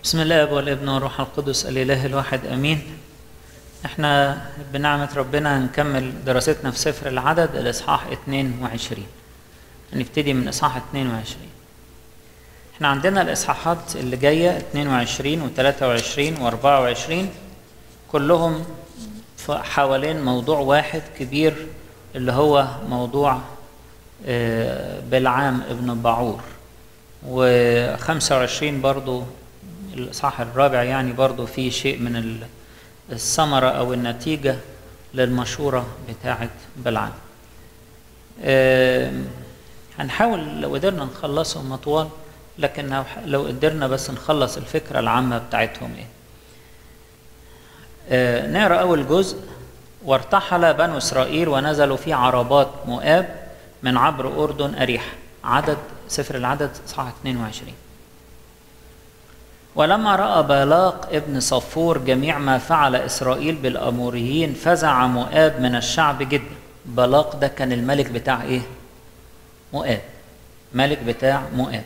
بسم الله والابن والروح القدس الاله الواحد امين احنا بنعمة ربنا هنكمل دراستنا في سفر العدد الاصحاح 22 هنبتدي من اصحاح 22 احنا عندنا الاصحاحات اللي جاية 22 و23 و24 كلهم حوالين موضوع واحد كبير اللي هو موضوع بلعام ابن باعور و25 برضو الإصحاح الرابع يعني برضو في شيء من الثمرة أو النتيجة للمشورة بتاعة بلعام هنحاول لو قدرنا نخلصهم أطوال لكن لو قدرنا بس نخلص الفكرة العامة بتاعتهم إيه نقرأ أول جزء وارتحل بنو إسرائيل ونزلوا في عربات مؤاب من عبر أردن أريح عدد سفر العدد صحاح 22 ولما رأى بالاق ابن صفور جميع ما فعل إسرائيل بالأموريين فزع مؤاب من الشعب جدا بالاق ده كان الملك بتاع إيه؟ مؤاب ملك بتاع مؤاب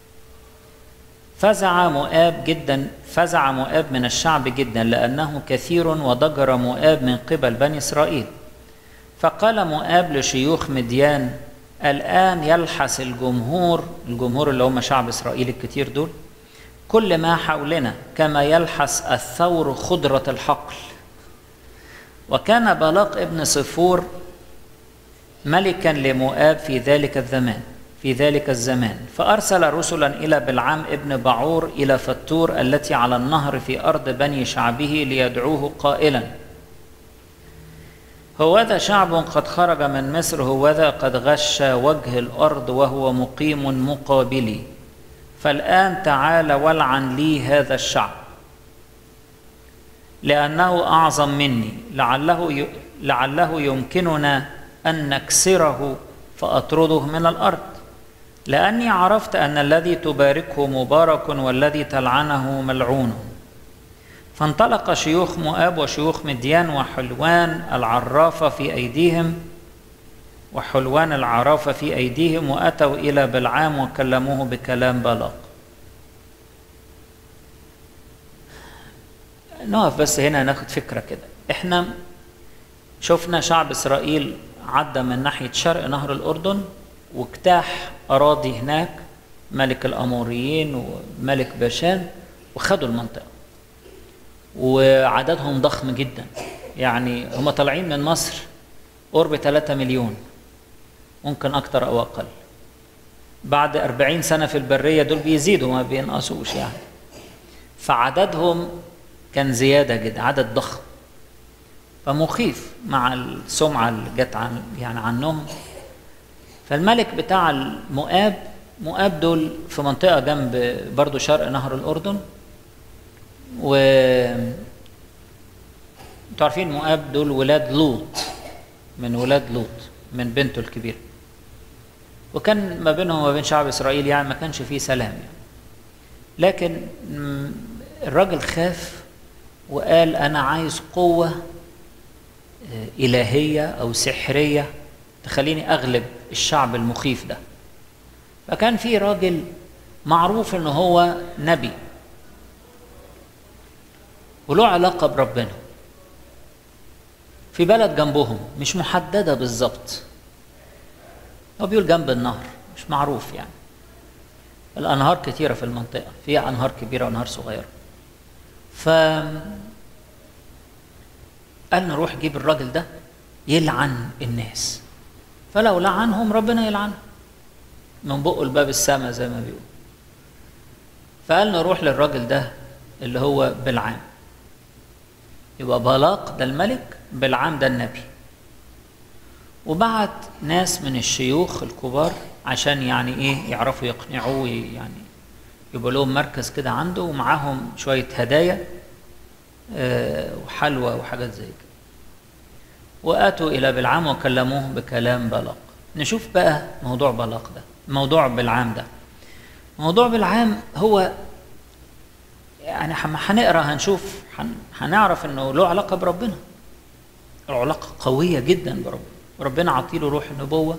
فزع مؤاب جدا فزع مؤاب من الشعب جدا لأنه كثير وضجر مؤاب من قبل بني إسرائيل فقال مؤاب لشيوخ مديان الآن يلحس الجمهور الجمهور اللي هم شعب إسرائيل الكتير دول كل ما حولنا كما يلحس الثور خضرة الحقل وكان بلاق ابن صفور ملكا لمؤاب في ذلك الزمان في ذلك الزمان فأرسل رسلا إلى بلعام ابن بعور إلى فتور التي على النهر في أرض بني شعبه ليدعوه قائلا هوذا شعب قد خرج من مصر هوذا قد غش وجه الأرض وهو مقيم مقابلي فالآن تعال والعن لي هذا الشعب لأنه أعظم مني لعله لعله يمكننا أن نكسره فأطرده من الأرض لأني عرفت أن الذي تباركه مبارك والذي تلعنه ملعون فانطلق شيوخ مؤاب وشيوخ مديان وحلوان العرافة في أيديهم وحلوان العرافة في أيديهم وأتوا إلى بلعام وكلموه بكلام بلاق نقف بس هنا ناخد فكرة كده احنا شفنا شعب إسرائيل عدى من ناحية شرق نهر الأردن واجتاح أراضي هناك ملك الأموريين وملك باشان وخدوا المنطقة وعددهم ضخم جدا يعني هم طالعين من مصر قرب 3 مليون ممكن أكتر أو أقل بعد أربعين سنة في البرية دول بيزيدوا ما بينقصوش يعني فعددهم كان زيادة جدا عدد ضخم فمخيف مع السمعة اللي جت عن يعني عنهم فالملك بتاع المؤاب مؤاب دول في منطقة جنب برضو شرق نهر الأردن و انتوا عارفين مؤاب دول ولاد لوط من ولاد لوط من بنته الكبيرة وكان ما بينهم وما بين شعب إسرائيل يعني ما كانش فيه سلام يعني لكن الراجل خاف وقال أنا عايز قوة إلهية أو سحرية تخليني أغلب الشعب المخيف ده فكان في راجل معروف إن هو نبي وله علاقة بربنا في بلد جنبهم مش محددة بالظبط هو بيقول جنب النهر مش معروف يعني الأنهار كتيرة في المنطقة فيها أنهار كبيرة وأنهار صغيرة ف قال نروح نجيب الراجل ده يلعن الناس فلو لعنهم ربنا يلعنهم من بقه لباب السماء زي ما بيقول فقال نروح للراجل ده اللي هو بلعام يبقى بالاق ده الملك بلعام ده النبي وبعت ناس من الشيوخ الكبار عشان يعني ايه يعرفوا يقنعوه يعني يبقى لهم مركز كده عنده ومعاهم شويه هدايا أه وحلوى وحاجات زي كده واتوا الى بلعام وكلموه بكلام بلاق نشوف بقى موضوع بلاق ده موضوع بلعام ده موضوع بلعام هو يعني هنقرا هنشوف هنعرف انه له علاقه بربنا العلاقه قويه جدا بربنا ربنا عطيله روح النبوه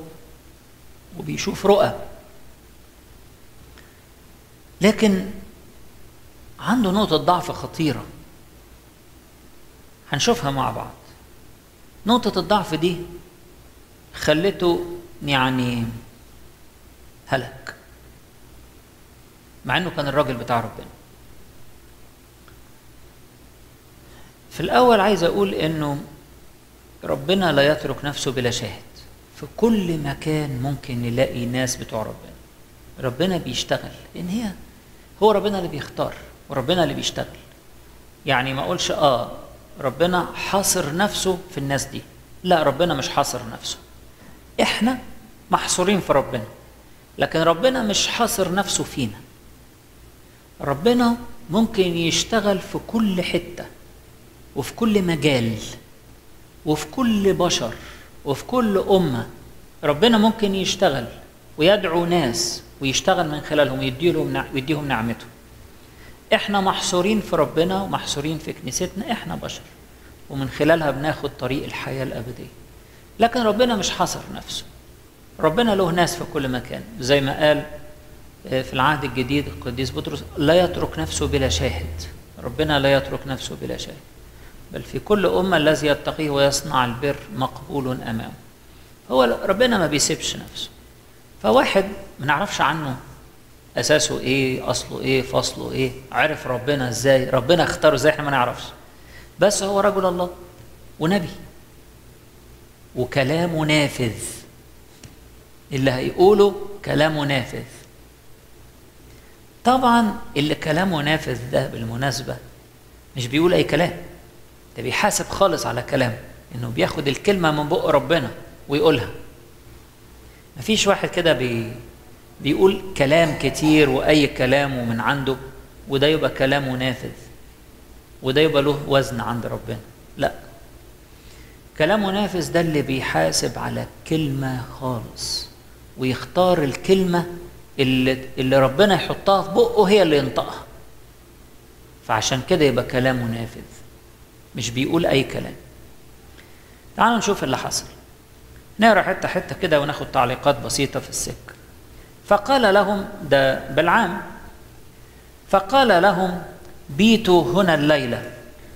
وبيشوف رؤى لكن عنده نقطة ضعف خطيرة هنشوفها مع بعض نقطة الضعف دي خلته يعني هلك مع انه كان الراجل بتاع ربنا في الاول عايز اقول انه ربنا لا يترك نفسه بلا شاهد في كل مكان ممكن نلاقي ناس بتوع ربنا ربنا بيشتغل لان هي هو ربنا اللي بيختار وربنا اللي بيشتغل يعني ما اقولش اه ربنا حاصر نفسه في الناس دي لا ربنا مش حاصر نفسه احنا محصورين في ربنا لكن ربنا مش حاصر نفسه فينا ربنا ممكن يشتغل في كل حته وفي كل مجال وفي كل بشر وفي كل امه ربنا ممكن يشتغل ويدعو ناس ويشتغل من خلالهم ويديهم ويديهم نعمته احنا محصورين في ربنا ومحصورين في كنيستنا احنا بشر ومن خلالها بناخد طريق الحياه الابديه لكن ربنا مش حصر نفسه ربنا له ناس في كل مكان زي ما قال في العهد الجديد القديس بطرس لا يترك نفسه بلا شاهد ربنا لا يترك نفسه بلا شاهد بل في كل أمة الذي يتقيه ويصنع البر مقبول أمامه هو ربنا ما بيسيبش نفسه فواحد ما نعرفش عنه أساسه إيه أصله إيه فصله إيه عرف ربنا إزاي ربنا اختاره إزاي إحنا ما نعرفش بس هو رجل الله ونبي وكلامه نافذ اللي هيقوله كلامه نافذ طبعا اللي كلامه نافذ ده بالمناسبة مش بيقول أي كلام ده بيحاسب خالص على كلامه إنه بياخد الكلمة من بق ربنا ويقولها مفيش واحد كده بي بيقول كلام كتير وأي كلام من عنده وده يبقى كلامه نافذ وده يبقى له وزن عند ربنا لا كلامه نافذ ده اللي بيحاسب على كلمة خالص ويختار الكلمة اللي, اللي ربنا يحطها في بقه هي اللي ينطقها فعشان كده يبقى كلامه نافذ مش بيقول أي كلام تعالوا نشوف اللي حصل نقرا حتة حتة كده وناخد تعليقات بسيطة في السكة فقال لهم ده بالعام فقال لهم بيتوا هنا الليلة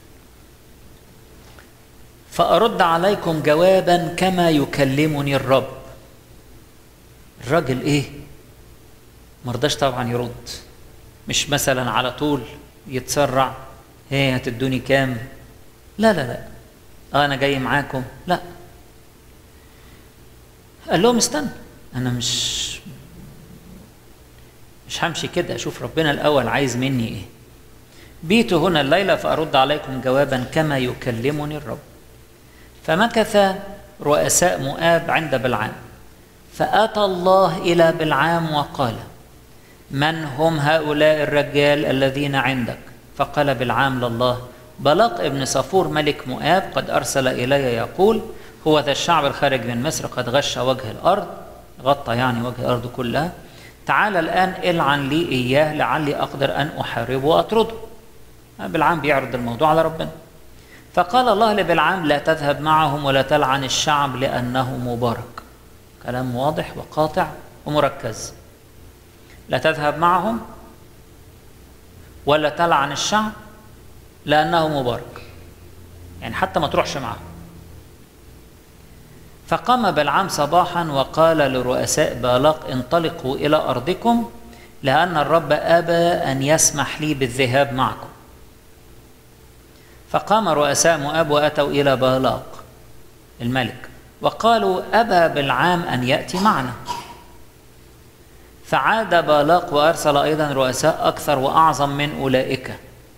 فأرد عليكم جوابا كما يكلمني الرب الراجل ايه مرضاش طبعا يرد مش مثلا على طول يتسرع ايه هتدوني كام لا لا لا آه انا جاي معاكم لا قال لهم استنى انا مش مش همشي كده اشوف ربنا الاول عايز مني ايه بيت هنا الليله فارد عليكم جوابا كما يكلمني الرب فمكث رؤساء مؤاب عند بلعام فاتى الله الى بلعام وقال من هم هؤلاء الرجال الذين عندك فقال بلعام لله بلاق ابن صفور ملك مؤاب قد ارسل الي يقول هو ذا الشعب الخارج من مصر قد غش وجه الارض غطى يعني وجه الارض كلها تعال الان العن لي اياه لعلي اقدر ان احاربه واطرده بلعام بيعرض الموضوع على ربنا فقال الله لبلعام لا تذهب معهم ولا تلعن الشعب لانه مبارك كلام واضح وقاطع ومركز لا تذهب معهم ولا تلعن الشعب لانه مبارك يعني حتى ما تروحش معهم فقام بلعام صباحا وقال لرؤساء بالاق انطلقوا الى ارضكم لان الرب ابى ان يسمح لي بالذهاب معكم فقام رؤساء مؤاب واتوا الى بالاق الملك وقالوا ابى بلعام ان ياتي معنا فعاد بالاق وارسل ايضا رؤساء اكثر واعظم من اولئك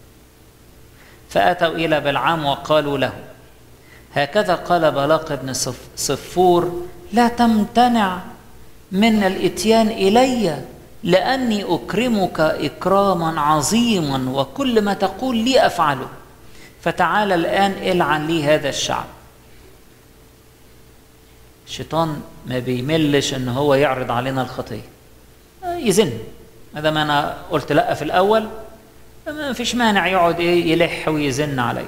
فاتوا الى بلعام وقالوا له هكذا قال بلاق بن صفور لا تمتنع من الاتيان الي لاني اكرمك اكراما عظيما وكل ما تقول لي افعله فتعال الان العن لي هذا الشعب الشيطان ما بيملش ان هو يعرض علينا الخطيه يزن ما دام انا قلت لا في الاول ما فيش مانع يقعد ايه يلح ويزن عليا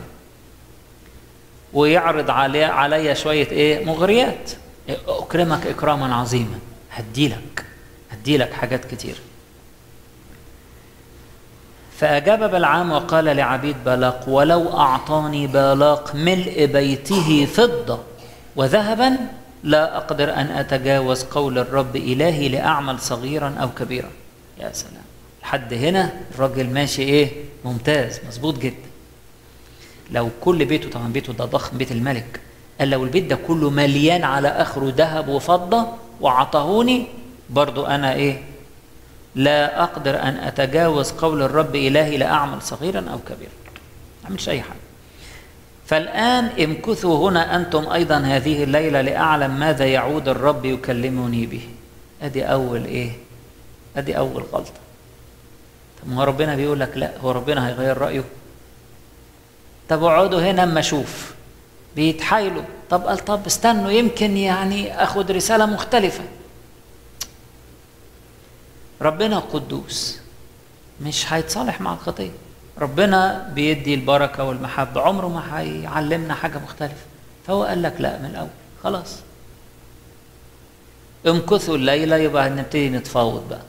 ويعرض علي عليا شويه ايه مغريات اكرمك اكراما عظيما هديلك هديلك حاجات كتير فأجاب بلعام وقال لعبيد بالاق ولو أعطاني بالاق ملء بيته فضة وذهبا لا أقدر أن أتجاوز قول الرب إلهي لأعمل صغيرا أو كبيرا يا سلام لحد هنا الراجل ماشي إيه ممتاز مظبوط جدا لو كل بيته طبعا بيته ده ضخم بيت الملك قال لو البيت ده كله مليان على آخره ذهب وفضة وعطهوني برضو أنا إيه لا أقدر أن أتجاوز قول الرب إلهي لأعمل صغيرا أو كبيرا ما أعملش أي حاجة فالآن امكثوا هنا أنتم أيضا هذه الليلة لأعلم ماذا يعود الرب يكلمني به أدي أول إيه أدي أول غلطة طب ما هو ربنا بيقول لك لا هو ربنا هيغير رأيه طب اقعدوا هنا اما اشوف بيتحايلوا طب قال طب استنوا يمكن يعني اخد رساله مختلفه ربنا قدوس مش هيتصالح مع الخطيه ربنا بيدي البركه والمحبه عمره ما هيعلمنا حاجه مختلفه فهو قال لك لا من الاول خلاص امكثوا الليله يبقى هنبتدي نتفاوض بقى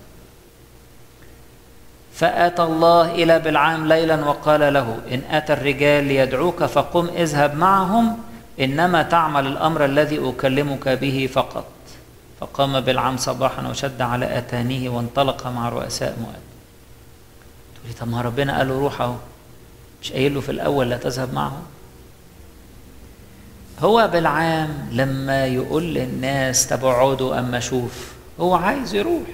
فأتى الله إلى بلعام ليلا وقال له إن أتى الرجال ليدعوك فقم اذهب معهم إنما تعمل الأمر الذي أكلمك به فقط فقام بلعام صباحا وشد على أتانيه وانطلق مع رؤساء مؤاب تقولي طب ما ربنا قال له روح أهو مش قايل له في الأول لا تذهب معهم هو بلعام لما يقول للناس طب اقعدوا أما أشوف هو عايز يروح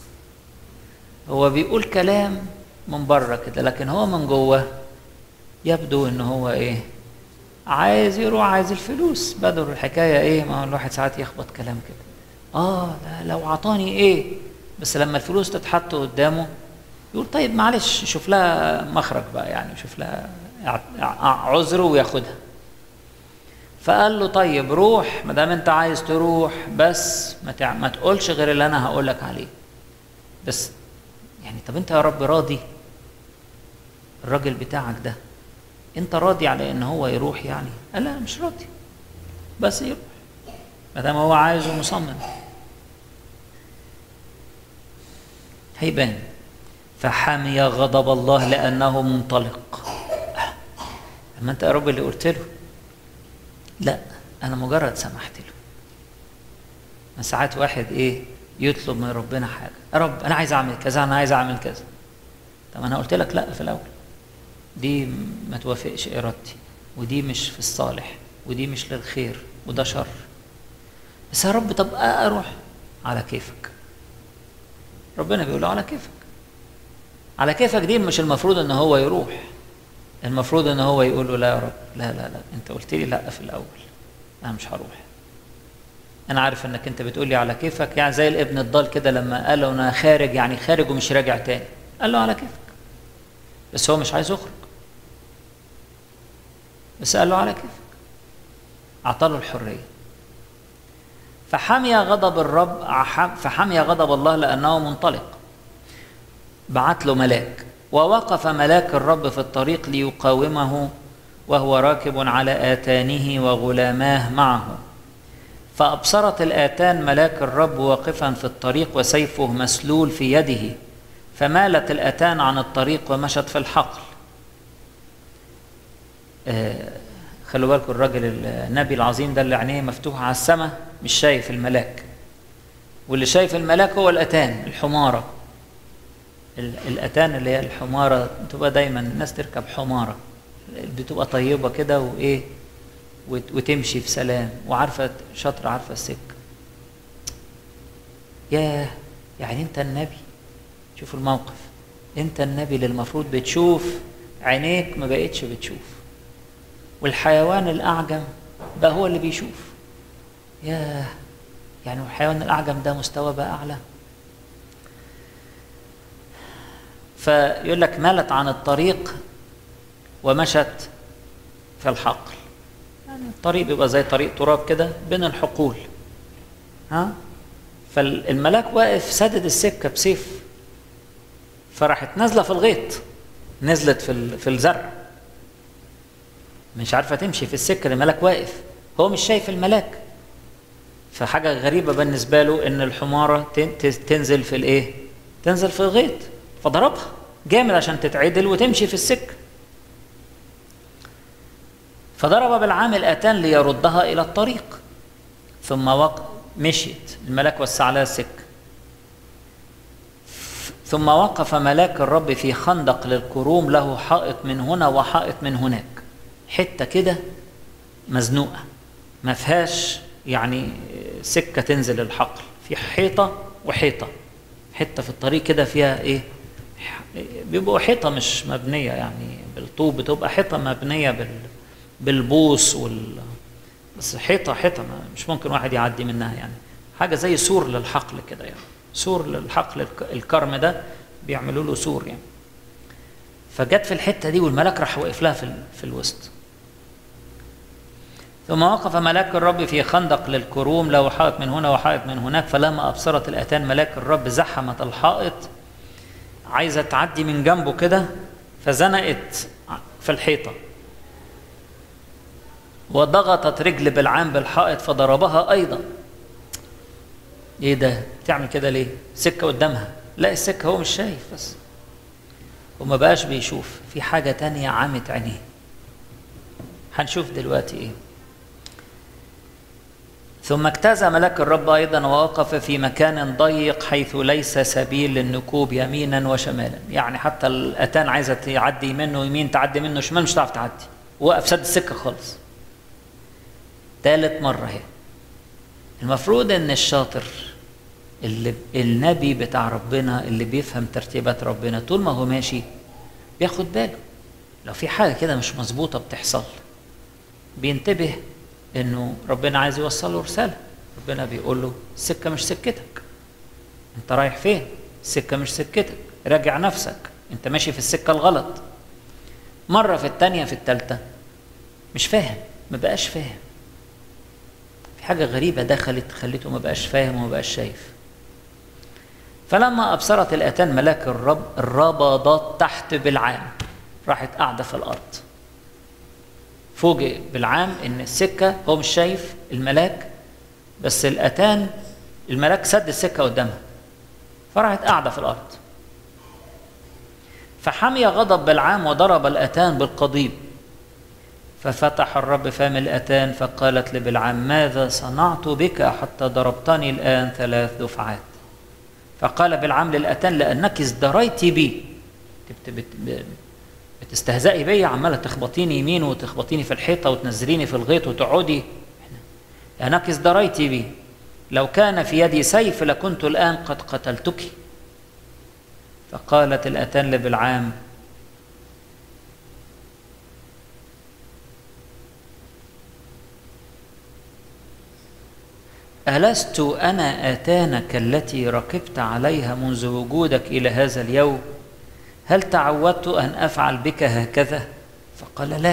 هو بيقول كلام من بره كده لكن هو من جوه يبدو ان هو ايه عايز يروح عايز الفلوس بدل الحكايه ايه ما هو الواحد ساعات يخبط كلام كده اه لا لو عطاني ايه بس لما الفلوس تتحط قدامه يقول طيب معلش شوف لها مخرج بقى يعني شوف لها عذره وياخدها فقال له طيب روح ما دام انت عايز تروح بس ما, تع... ما تقولش غير اللي انا هقول لك عليه بس يعني طب انت يا رب راضي الراجل بتاعك ده انت راضي على ان هو يروح يعني قال لا مش راضي بس يروح ما دام هو عايز ومصمم هيبان فحمي غضب الله لانه منطلق اما انت يا رب اللي قلت له لا انا مجرد سمحت له من ساعات واحد ايه يطلب من ربنا حاجه يا رب انا عايز اعمل كذا انا عايز اعمل كذا طب انا قلت لك لا في الاول دي ما توافقش ارادتي ودي مش في الصالح ودي مش للخير وده شر بس يا رب طب اروح على كيفك ربنا بيقول على كيفك على كيفك دي مش المفروض ان هو يروح المفروض ان هو يقول له لا يا رب لا لا لا انت قلت لي لا في الاول انا مش هروح انا عارف انك انت بتقول لي على كيفك يعني زي الابن الضال كده لما قال له انا خارج يعني خارج ومش راجع تاني قال له على كيفك بس هو مش عايز يخرج بس قال له على كيفك اعطاله الحريه فحمي غضب الرب فحمي غضب الله لانه منطلق بعت له ملاك ووقف ملاك الرب في الطريق ليقاومه وهو راكب على آتانه وغلاماه معه فأبصرت الآتان ملاك الرب واقفا في الطريق وسيفه مسلول في يده فمالت الآتان عن الطريق ومشت في الحقل آه خلوا بالكم الراجل النبي العظيم ده اللي عينيه مفتوحة على السماء مش شايف الملاك واللي شايف الملاك هو الأتان الحمارة الأتان اللي هي الحمارة تبقى دايما الناس تركب حمارة بتبقى طيبة كده وإيه وتمشي في سلام وعارفة شاطرة عارفة السكة ياه يعني انت النبي شوف الموقف انت النبي اللي المفروض بتشوف عينيك ما بقتش بتشوف والحيوان الأعجم بقى هو اللي بيشوف ياه يعني الحيوان الأعجم ده مستوى بقى أعلى فيقول لك مالت عن الطريق ومشت في الحقل يعني الطريق بيبقى زي طريق تراب كده بين الحقول ها فالملاك واقف سدد السكه بسيف فراحت نازله في الغيط نزلت في في الزرع مش عارفه تمشي في السكه الملاك واقف هو مش شايف الملاك فحاجه غريبه بالنسبه له ان الحماره تنزل في الايه تنزل في الغيط فضربها جامد عشان تتعدل وتمشي في السكة فضرب بالعام الأتان ليردها إلى الطريق ثم وق... مشيت الملاك وسع لها السكة ثم وقف ملاك الرب في خندق للكروم له حائط من هنا وحائط من هناك حتة كده مزنوقة ما فيهاش يعني سكة تنزل الحقل في حيطة وحيطة حتة في الطريق كده فيها ايه بيبقوا حيطة مش مبنية يعني بالطوب بتبقى حيطة مبنية بال بالبوص وال بس حيطة حيطة مش ممكن واحد يعدي منها يعني حاجة زي سور للحقل كده يعني سور للحقل الكرم ده بيعملوا له سور يعني فجت في الحتة دي والملاك راح وقف لها في, في الوسط ثم وقف ملاك الرب في خندق للكروم له حائط من هنا وحائط من هناك فلما أبصرت الأتان ملاك الرب زحمت الحائط عايزة تعدي من جنبه كده فزنقت في الحيطة وضغطت رجل بالعام بالحائط فضربها أيضا ايه ده بتعمل كده ليه سكة قدامها لا السكة هو مش شايف بس وما بقاش بيشوف في حاجة تانية عمت عينيه هنشوف دلوقتي ايه ثم اجتاز ملاك الرب ايضا ووقف في مكان ضيق حيث ليس سبيل للنكوب يمينا وشمالا يعني حتى الاتان عايزه تعدي منه يمين تعدي منه شمال مش هتعرف تعدي وقف سد السكه خالص ثالث مره هي المفروض ان الشاطر اللي النبي بتاع ربنا اللي بيفهم ترتيبات ربنا طول ما هو ماشي بياخد باله لو في حاجه كده مش مظبوطه بتحصل بينتبه انه ربنا عايز يوصل له رساله ربنا بيقول له السكه مش سكتك انت رايح فين السكه مش سكتك راجع نفسك انت ماشي في السكه الغلط مره في الثانيه في الثالثه مش فاهم ما بقاش فاهم في حاجه غريبه دخلت خليته ما بقاش فاهم وما بقاش شايف فلما ابصرت الاتان ملاك الرب الربضات تحت بالعام راحت قاعده في الارض فوجئ بالعام ان السكه هو مش شايف الملاك بس الاتان الملاك سد السكه قدامها فراحت قاعده في الارض فحمي غضب بالعام وضرب الاتان بالقضيب ففتح الرب فم الاتان فقالت لبلعام ماذا صنعت بك حتى ضربتني الان ثلاث دفعات فقال بالعام للاتان لانك ازدريت بي بتستهزئي بيا عماله تخبطيني يمين وتخبطيني في الحيطه وتنزليني في الغيط وتقعدي لانك ازدريت بي لو كان في يدي سيف لكنت الان قد قتلتك فقالت الاتان لبلعام ألست أنا آتانك التي ركبت عليها منذ وجودك إلى هذا اليوم هل تعودت أن أفعل بك هكذا فقال لا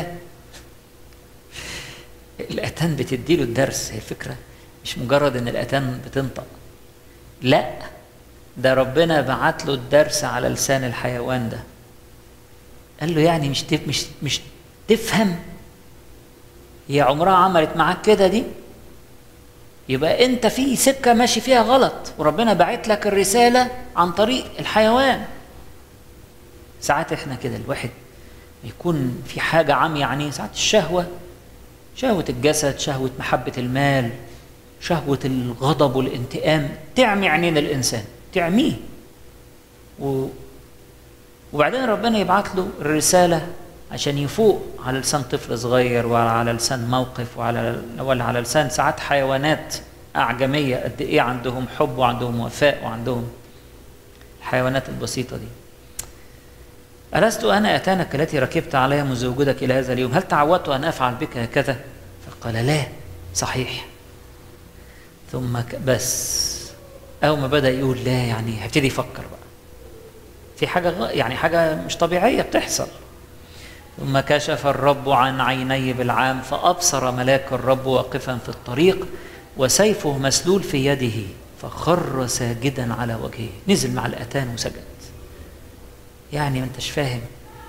الأتان بتديله الدرس هي الفكرة مش مجرد أن الأتان بتنطق لا ده ربنا بعت له الدرس على لسان الحيوان ده قال له يعني مش مش مش تفهم هي عمرها عملت معاك كده دي يبقى انت في سكه ماشي فيها غلط وربنا باعت لك الرساله عن طريق الحيوان ساعات احنا كده الواحد يكون في حاجه عمي يعني ساعات الشهوه شهوه الجسد شهوه محبه المال شهوه الغضب والانتقام تعمي عينين الانسان تعميه و وبعدين ربنا يبعت له الرساله عشان يفوق على لسان طفل صغير وعلى لسان موقف وعلى ولا على لسان ساعات حيوانات أعجمية قد إيه عندهم حب وعندهم وفاء وعندهم الحيوانات البسيطة دي ألست أنا أتانك التي ركبت عليها منذ وجودك إلى هذا اليوم هل تعودت أن أفعل بك هكذا فقال لا صحيح ثم بس أول ما بدأ يقول لا يعني هبتدي يفكر بقى في حاجة يعني حاجة مش طبيعية بتحصل ثم كشف الرب عن عيني بالعام فأبصر ملاك الرب واقفا في الطريق وسيفه مسلول في يده فخر ساجدا على وجهه نزل مع الأتان وسجد يعني ما انتش فاهم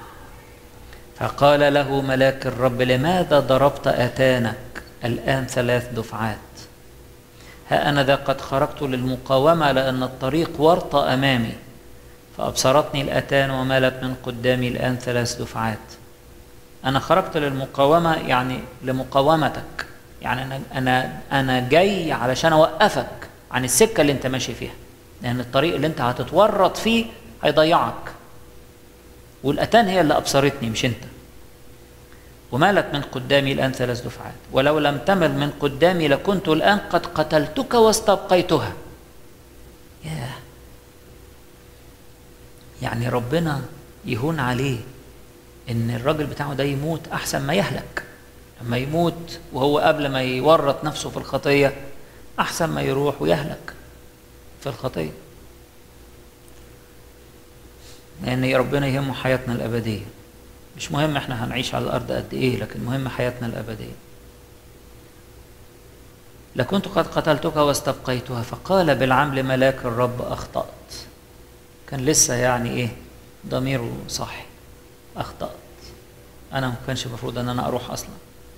فقال له ملاك الرب لماذا ضربت أتانك الآن ثلاث دفعات ها أنا ذا قد خرجت للمقاومة لأن الطريق ورط أمامي فأبصرتني الأتان ومالت من قدامي الآن ثلاث دفعات أنا خرجت للمقاومة يعني لمقاومتك يعني أنا أنا أنا جاي علشان أوقفك عن السكة اللي أنت ماشي فيها لأن الطريق اللي أنت هتتورط فيه هيضيعك والأتان هي اللي أبصرتني مش أنت ومالت من قدامي الآن ثلاث دفعات ولو لم تمل من قدامي لكنت الآن قد قتلتك واستبقيتها ياه يعني ربنا يهون عليه ان الراجل بتاعه ده يموت احسن ما يهلك لما يموت وهو قبل ما يورط نفسه في الخطيه احسن ما يروح ويهلك في الخطيه لان ربنا يهمه حياتنا الابديه مش مهم احنا هنعيش على الارض قد ايه لكن مهم حياتنا الابديه لكنت قد قتلتك واستبقيتها فقال بالعم لملاك الرب اخطات كان لسه يعني ايه ضميره صاحي اخطات انا ما كانش المفروض ان انا اروح اصلا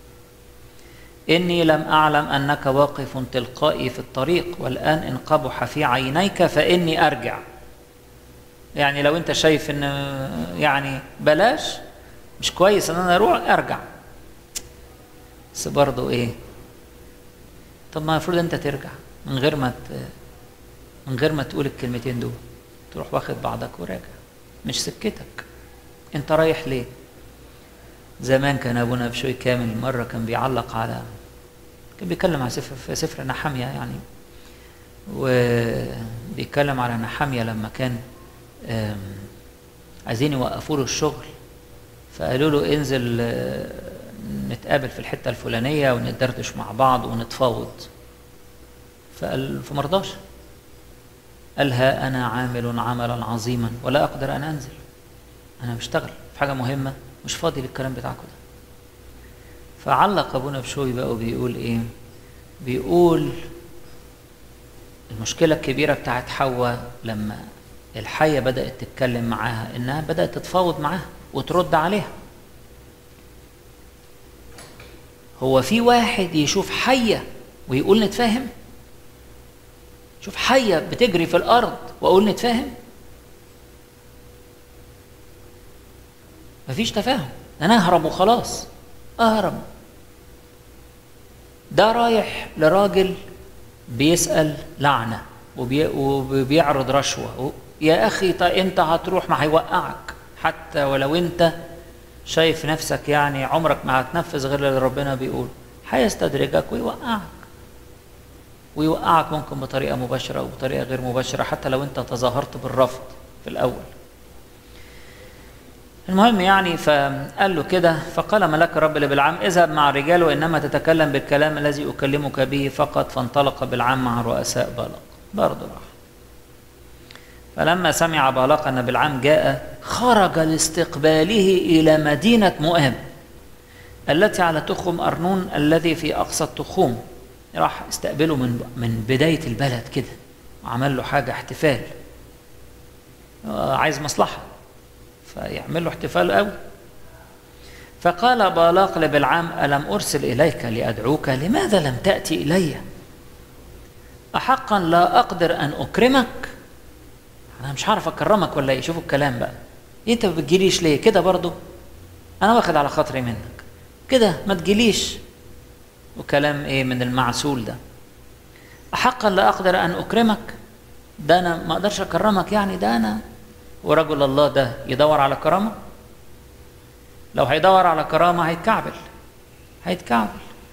اني لم اعلم انك واقف تلقائي في الطريق والان ان قبح في عينيك فاني ارجع يعني لو انت شايف ان يعني بلاش مش كويس ان انا اروح ارجع بس برضه ايه طب ما المفروض انت ترجع من غير ما ت... من غير ما تقول الكلمتين دول تروح واخد بعضك وراجع مش سكتك انت رايح ليه زمان كان ابونا بشوي كامل مره كان بيعلق على كان بيتكلم على سفر في سفر نحاميه يعني وبيتكلم على نحاميه لما كان عايزين يوقفوا له الشغل فقالوا له انزل نتقابل في الحته الفلانيه وندردش مع بعض ونتفاوض فقال فمرضاش قال ها انا عامل عملا عظيما ولا اقدر ان انزل انا بشتغل في حاجه مهمه مش فاضي للكلام بتاعكم ده فعلق ابونا بشوي بقى وبيقول ايه بيقول المشكله الكبيره بتاعت حواء لما الحيه بدات تتكلم معاها انها بدات تتفاوض معاها وترد عليها هو في واحد يشوف حيه ويقول نتفاهم شوف حيه بتجري في الارض واقول نتفاهم مفيش تفاهم انا اهرب وخلاص اهرب ده رايح لراجل بيسال لعنه وبي وبيعرض رشوه يا اخي طيب انت هتروح ما هيوقعك حتى ولو انت شايف نفسك يعني عمرك ما هتنفذ غير اللي ربنا بيقول هيستدرجك ويوقعك ويوقعك ممكن بطريقه مباشره وبطريقه غير مباشره حتى لو انت تظاهرت بالرفض في الاول المهم يعني فقال له كده فقال ملاك الرب لبلعام اذهب مع الرجال وانما تتكلم بالكلام الذي اكلمك به فقط فانطلق بلعام مع رؤساء بالاق برضه راح فلما سمع بالاق ان بلعام جاء خرج لاستقباله الى مدينه مؤاب التي على تخم ارنون الذي في اقصى التخوم راح استقبله من من بدايه البلد كده وعمل له حاجه احتفال عايز مصلحه فيعمل له احتفال قوي فقال بالاق لبلعام ألم أرسل إليك لأدعوك لماذا لم تأتي إلي أحقا لا أقدر أن أكرمك أنا مش هعرف أكرمك ولا إيه شوفوا الكلام بقى أنت ما بتجيليش ليه كده برضو أنا واخد على خاطري منك كده ما تجيليش وكلام إيه من المعسول ده أحقا لا أقدر أن أكرمك ده أنا ما أقدرش أكرمك يعني ده أنا ورجل الله ده يدور على كرامة لو هيدور على كرامة هيتكعبل هيتكعبل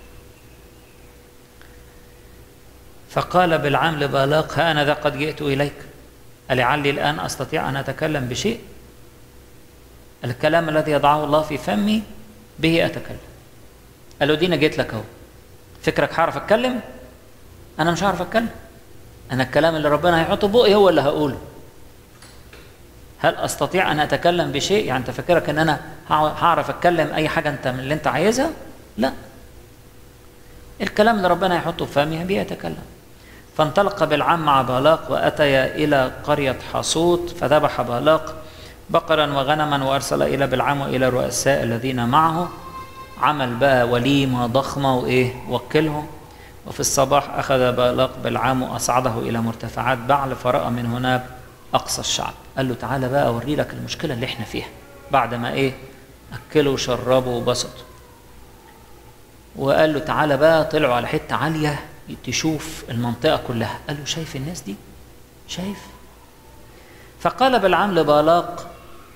فقال بالعام لبالاق ها أنا ذا قد جئت إليك ألعلي الآن أستطيع أن أتكلم بشيء الكلام الذي يضعه الله في فمي به أتكلم قال له دينا جيت لك أهو فكرك هعرف أتكلم أنا مش هعرف أتكلم أنا الكلام اللي ربنا هيحطه بقي هو اللي هقوله هل استطيع ان اتكلم بشيء يعني انت فاكرك ان انا هعرف اتكلم اي حاجه انت من اللي انت عايزها لا الكلام اللي ربنا يحطه في فمي به يتكلم فانطلق بالعام مع بالاق واتيا الى قريه حاصوت فذبح بالاق بقرا وغنما وارسل الى بالعام والى الرؤساء الذين معه عمل بقى وليمه ضخمه وايه وكلهم وفي الصباح اخذ بالاق بالعام واصعده الى مرتفعات بعل فراى من هناك اقصى الشعب قال له تعالى بقى اوري لك المشكله اللي احنا فيها بعد ما ايه اكلوا وشربوا وبسطوا وقال له تعالى بقى طلعوا على حته عاليه تشوف المنطقه كلها قال له شايف الناس دي شايف فقال بالعام لبالاق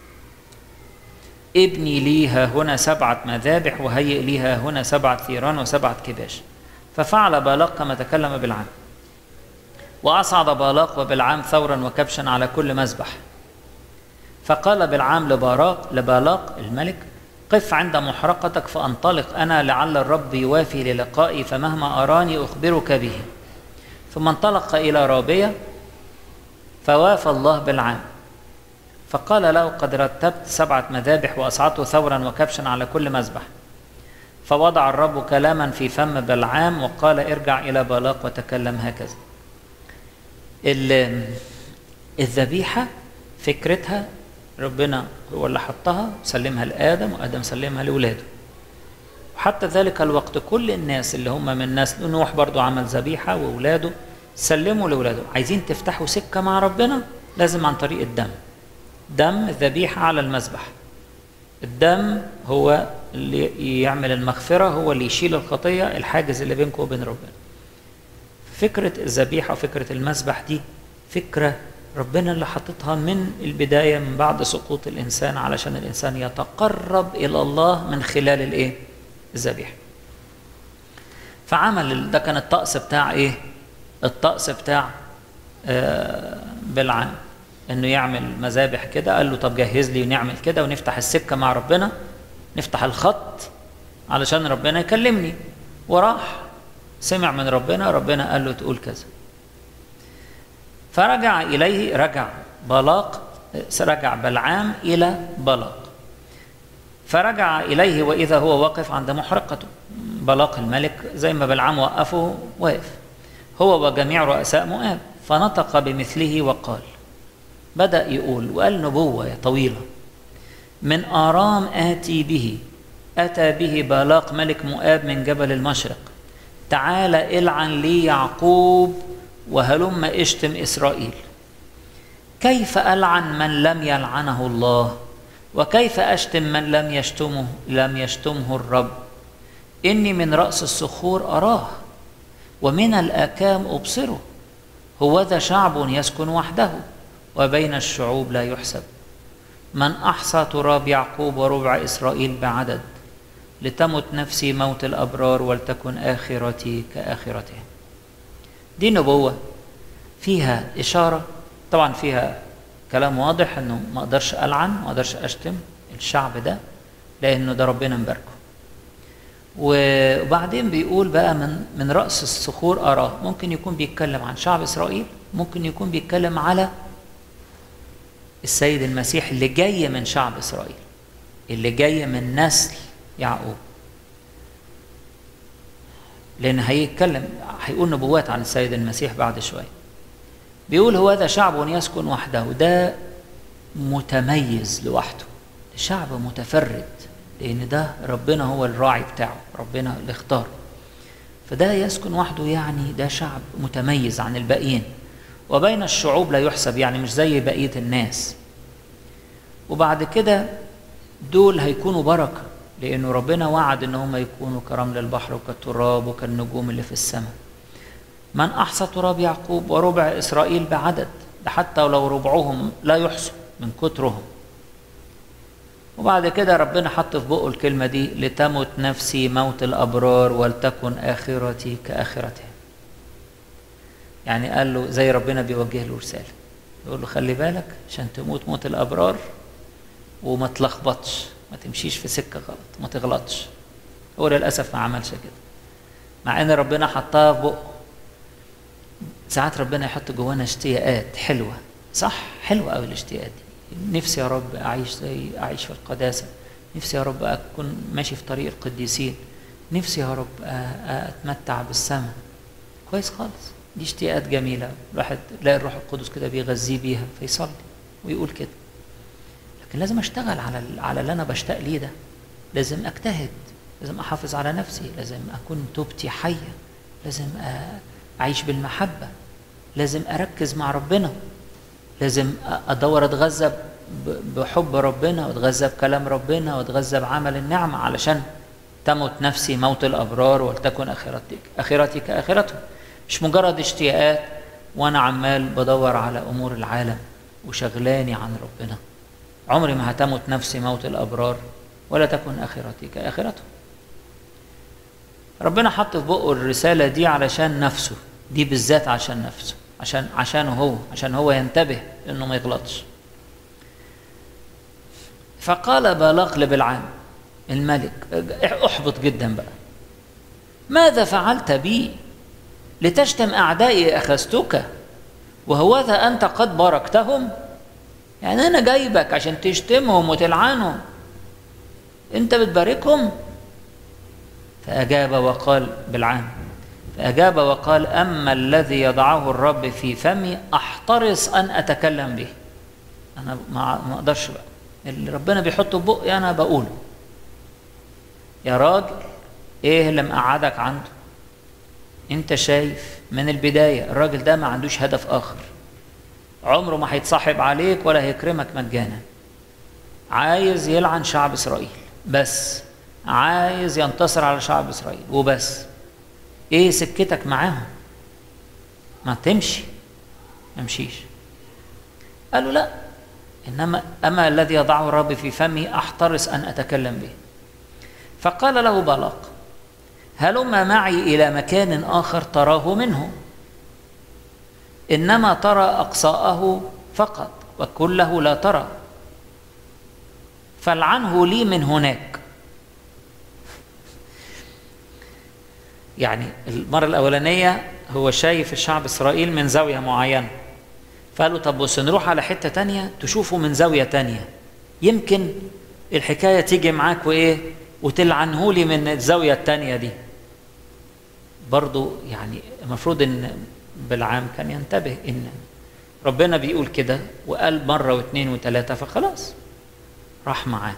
ابني لي ها هنا سبعة مذابح وهيئ لي ها هنا سبعة ثيران وسبعة كباش ففعل بالاق كما تكلم بالعام وأصعد بالاق وبالعام ثورا وكبشا على كل مذبح فقال بالعام لباراق لبالاق الملك قف عند محرقتك فانطلق انا لعل الرب يوافي للقائي فمهما اراني اخبرك به ثم انطلق الى رابيه فوافى الله بالعام فقال له قد رتبت سبعه مذابح واصعدت ثورا وكبشا على كل مذبح فوضع الرب كلاما في فم بلعام وقال ارجع الى بالاق وتكلم هكذا الذبيحه فكرتها ربنا هو اللي حطها سلمها لآدم وآدم سلمها لأولاده وحتى ذلك الوقت كل الناس اللي هم من نسل نوح برضو عمل ذبيحة وأولاده سلموا لأولاده عايزين تفتحوا سكة مع ربنا لازم عن طريق الدم دم الذبيحة على المذبح الدم هو اللي يعمل المغفرة هو اللي يشيل الخطية الحاجز اللي بينكم وبين ربنا فكرة الذبيحة وفكرة المذبح دي فكرة ربنا اللي حاططها من البدايه من بعد سقوط الانسان علشان الانسان يتقرب الى الله من خلال الايه؟ الذبيحه. فعمل ده كان الطقس بتاع ايه؟ الطقس بتاع آه بالعام انه يعمل مذابح كده قال له طب جهز لي ونعمل كده ونفتح السكه مع ربنا نفتح الخط علشان ربنا يكلمني وراح سمع من ربنا ربنا قال له تقول كذا فرجع إليه رجع بلاق رجع بلعام إلى بلاق فرجع إليه وإذا هو واقف عند محرقته بلاق الملك زي ما بلعام وقفه واقف هو وجميع رؤساء مؤاب فنطق بمثله وقال بدأ يقول وقال نبوة طويلة من آرام آتي به أتى به بالاق ملك مؤاب من جبل المشرق تعال العن لي يعقوب وهلم اشتم اسرائيل كيف العن من لم يلعنه الله وكيف اشتم من لم يشتمه لم يشتمه الرب اني من راس الصخور اراه ومن الاكام ابصره هو ذا شعب يسكن وحده وبين الشعوب لا يحسب من احصى تراب يعقوب وربع اسرائيل بعدد لتمت نفسي موت الابرار ولتكن اخرتي كاخرتهم دي نبوة فيها إشارة طبعا فيها كلام واضح انه ما اقدرش العن ما اقدرش اشتم الشعب ده لانه ده ربنا مباركه وبعدين بيقول بقى من من راس الصخور اراه ممكن يكون بيتكلم عن شعب اسرائيل ممكن يكون بيتكلم على السيد المسيح اللي جاي من شعب اسرائيل اللي جاي من نسل يعقوب لان هيتكلم هيقول نبوات عن السيد المسيح بعد شويه بيقول هو هذا شعب يسكن وحده ده متميز لوحده شعب متفرد لان ده ربنا هو الراعي بتاعه ربنا اللي اختاره فده يسكن وحده يعني ده شعب متميز عن الباقيين وبين الشعوب لا يحسب يعني مش زي بقيه الناس وبعد كده دول هيكونوا بركه لانه ربنا وعد ان هم يكونوا كرمل البحر وكالتراب وكالنجوم اللي في السماء من احصى تراب يعقوب وربع اسرائيل بعدد ده حتى لو ربعهم لا يحصى من كترهم وبعد كده ربنا حط في بقه الكلمه دي لتمت نفسي موت الابرار ولتكن اخرتي كاخرتهم يعني قال له زي ربنا بيوجه له رساله يقول له خلي بالك عشان تموت موت الابرار وما تلخبطش ما تمشيش في سكه غلط ما تغلطش هو للاسف ما عملش كده مع ان ربنا حطها في بقه ساعات ربنا يحط جوانا اشتياقات حلوه صح حلوه قوي الاشتياقات دي نفسي يا رب اعيش زي اعيش في القداسه نفسي يا رب اكون ماشي في طريق القديسين نفسي يا رب اتمتع بالسماء كويس خالص دي اشتياقات جميله الواحد يلاقي الروح القدس كده بيغذيه بيها فيصلي ويقول كده لكن لازم اشتغل على على اللي انا بشتاق ليه ده لازم اجتهد لازم احافظ على نفسي لازم اكون توبتي حيه لازم اعيش بالمحبه لازم اركز مع ربنا لازم ادور اتغذى بحب ربنا واتغذى بكلام ربنا واتغذى بعمل النعمه علشان تمت نفسي موت الابرار ولتكن اخرتك اخرتي كاخرتهم مش مجرد اشتياقات وانا عمال بدور على امور العالم وشغلاني عن ربنا عمري ما هتمت نفسي موت الابرار ولا تكن اخرتي كاخرتهم ربنا حط في بقه الرساله دي علشان نفسه دي بالذات عشان نفسه عشان عشانه هو عشان هو ينتبه انه ما يغلطش فقال بالاق لبلعام الملك احبط جدا بقى ماذا فعلت بي لتشتم اعدائي اخذتك وهوذا انت قد باركتهم يعني انا جايبك عشان تشتمهم وتلعنهم انت بتباركهم فاجاب وقال بالعام فاجاب وقال اما الذي يضعه الرب في فمي احترص ان اتكلم به انا ما اقدرش بقى اللي ربنا بيحطه في بقي انا بقوله يا راجل ايه اللي مقعدك عنده انت شايف من البداية الراجل ده ما عندوش هدف اخر عمره ما هيتصاحب عليك ولا هيكرمك مجانا عايز يلعن شعب اسرائيل بس عايز ينتصر على شعب اسرائيل وبس ايه سكتك معاهم ما تمشي ما امشيش قالوا لا انما اما الذي يضعه الرب في فمي احترس ان اتكلم به فقال له بلاق هلم معي الى مكان اخر تراه منه انما ترى اقصاءه فقط وكله لا ترى فالعنه لي من هناك يعني المرة الأولانية هو شايف الشعب إسرائيل من زاوية معينة فقالوا طب بص نروح على حتة تانية تشوفه من زاوية تانية يمكن الحكاية تيجي معاك وإيه وتلعنه لي من الزاوية التانية دي برضو يعني المفروض ان بالعام كان ينتبه ان ربنا بيقول كده وقال مرة واثنين وثلاثة فخلاص راح معاه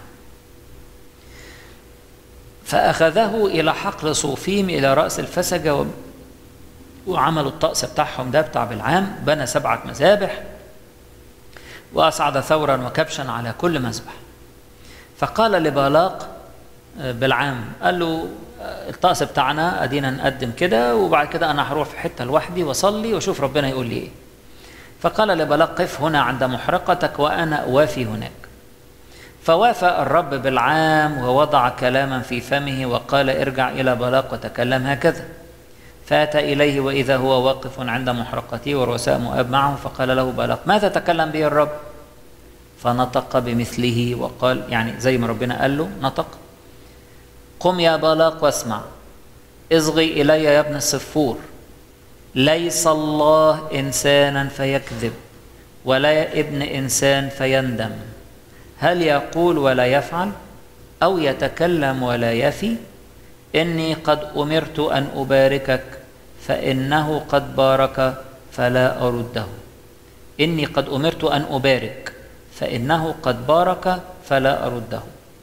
فأخذه إلى حقل صوفيم إلى رأس الفسجة و... وعملوا الطقس بتاعهم ده بتاع بالعام بنى سبعة مذابح وأصعد ثورا وكبشا على كل مذبح فقال لبالاق بالعام قال له الطقس بتاعنا ادينا نقدم كده وبعد كده انا هروح في حته لوحدي واصلي واشوف ربنا يقول لي ايه فقال لبلاق قف هنا عند محرقتك وانا اوافي هناك فوافق الرب بالعام ووضع كلاما في فمه وقال ارجع الى بلاق وتكلم هكذا فاتى اليه واذا هو واقف عند محرقته ورؤساء مؤاب معه فقال له بلاق ماذا تكلم به الرب فنطق بمثله وقال يعني زي ما ربنا قال له نطق قم يا بالاق واسمع اصغي الي يا ابن الصفور ليس الله انسانا فيكذب ولا ابن انسان فيندم هل يقول ولا يفعل او يتكلم ولا يفي اني قد امرت ان اباركك فانه قد بارك فلا ارده اني قد امرت ان ابارك فانه قد بارك فلا ارده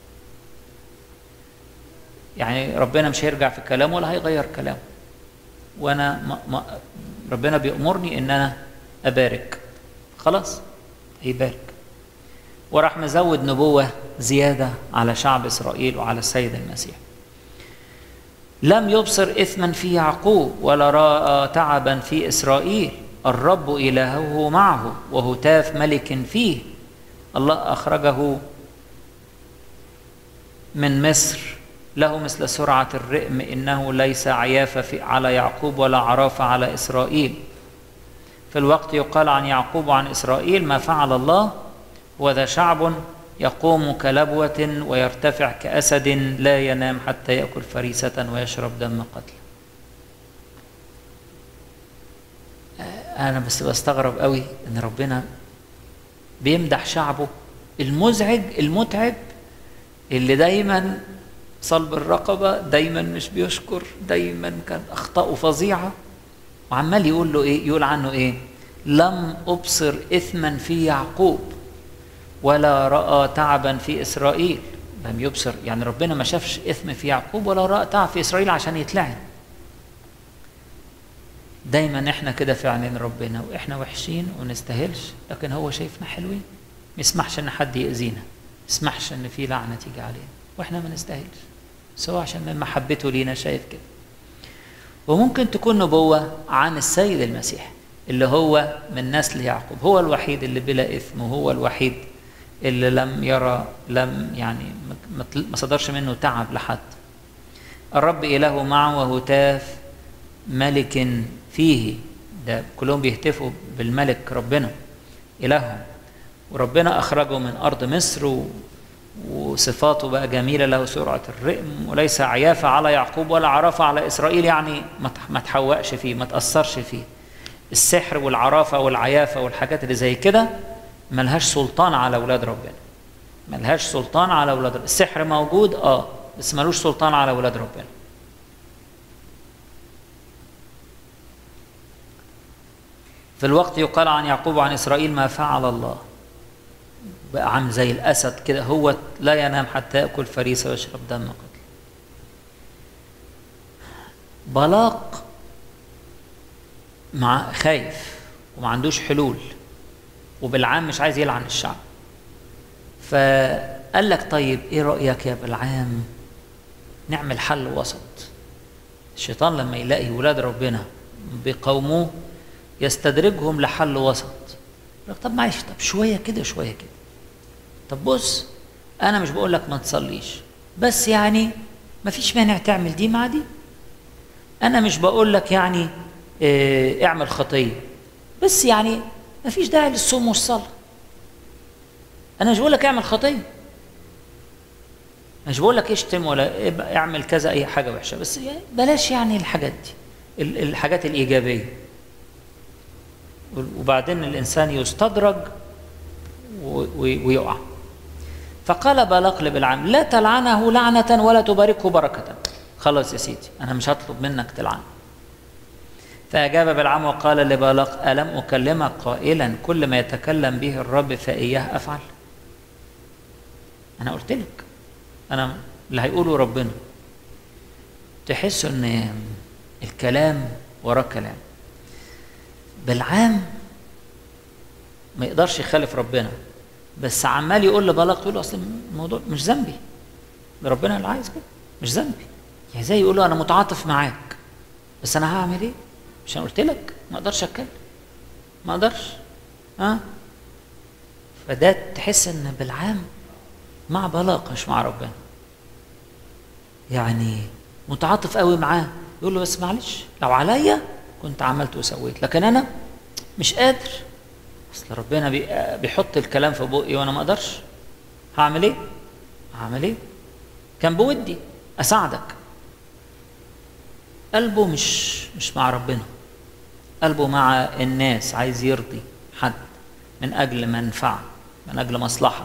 يعني ربنا مش هيرجع في كلامه ولا هيغير كلامه وانا ما ما ربنا بيأمرني ان انا ابارك خلاص هيبارك وراح مزود نبوة زيادة على شعب إسرائيل وعلى السيد المسيح لم يبصر إثما في يعقوب ولا رأى تعبا في إسرائيل الرب إلهه معه وهتاف ملك فيه الله أخرجه من مصر له مثل سرعة الرئم إنه ليس عيافة في على يعقوب ولا عرافة على إسرائيل في الوقت يقال عن يعقوب وعن إسرائيل ما فعل الله وذا شعب يقوم كلبوة ويرتفع كأسد لا ينام حتى يأكل فريسة ويشرب دم قتل أنا بس بستغرب قوي إن ربنا بيمدح شعبه المزعج المتعب اللي دايما صلب الرقبة دايما مش بيشكر دايما كان أخطاؤه فظيعة وعمال يقول له إيه يقول عنه إيه لم أبصر إثما في يعقوب ولا رأى تعبا في إسرائيل لم يبصر يعني ربنا ما شافش إثم في يعقوب ولا رأى تعب في إسرائيل عشان يتلعن دايما احنا كده في عينين ربنا واحنا وحشين ونستاهلش لكن هو شايفنا حلوين ما يسمحش ان حد يأذينا ما يسمحش ان في لعنه تيجي علينا واحنا ما نستاهلش سواء عشان من محبته لينا شايف كده وممكن تكون نبوه عن السيد المسيح اللي هو من نسل يعقوب هو الوحيد اللي بلا اثم وهو الوحيد اللي لم يرى لم يعني ما صدرش منه تعب لحد الرب إله معه وهتاف ملك فيه ده كلهم بيهتفوا بالملك ربنا إلههم وربنا أخرجه من أرض مصر و... وصفاته بقى جميلة له سرعة الرئم وليس عيافة على يعقوب ولا عرافة على إسرائيل يعني ما تحوقش فيه ما تأثرش فيه السحر والعرافة والعيافة والحاجات اللي زي كده ملهاش سلطان على أولاد ربنا ملهاش سلطان على أولاد ربنا السحر موجود آه بس ملوش سلطان على أولاد ربنا في الوقت يقال عن يعقوب وعن إسرائيل ما فعل الله بقى عامل زي الأسد كده هو لا ينام حتى يأكل فريسة ويشرب دم قتل بلاق مع خايف وما عندوش حلول وبالعام مش عايز يلعن الشعب فقال لك طيب ايه رأيك يا بالعام نعمل حل وسط الشيطان لما يلاقي ولاد ربنا بيقاوموه يستدرجهم لحل وسط لك طب معلش طب شويه كده شويه كده طب بص انا مش بقول لك ما تصليش بس يعني ما فيش مانع تعمل دي مع دي انا مش بقول لك يعني اه اعمل خطيه بس يعني ما فيش داعي للصوم والصلاه انا مش بقول لك اعمل خطيه مش بقول لك اشتم ولا اعمل كذا اي حاجه وحشه بس يعني بلاش يعني الحاجات دي الحاجات الايجابيه وبعدين الانسان يستدرج ويقع فقال بلاق لبلعام لا تلعنه لعنة ولا تباركه بركة خلاص يا سيدي أنا مش هطلب منك تلعن فأجاب بلعام وقال لبلاق ألم أكلمك قائلا كل ما يتكلم به الرب فإياه أفعل أنا قلت لك أنا اللي هيقوله ربنا تحس إن الكلام وراه كلام بالعام ما يقدرش يخالف ربنا بس عمال يقول لبلاق يقول له اصل الموضوع مش ذنبي ده ربنا اللي عايز كده مش ذنبي يعني زي يقول له انا متعاطف معاك بس انا هعمل ايه مش انا قلت لك ما اقدرش اتكلم ما اقدرش ها فده تحس ان بالعام مع بلاق مش مع ربنا يعني متعاطف قوي معاه يقول له بس معلش لو عليا كنت عملت وسويت لكن انا مش قادر اصل ربنا بيحط الكلام في بقي وانا ما اقدرش هعمل ايه هعمل ايه كان بودي اساعدك قلبه مش مش مع ربنا قلبه مع الناس عايز يرضي حد من اجل منفعه من اجل مصلحه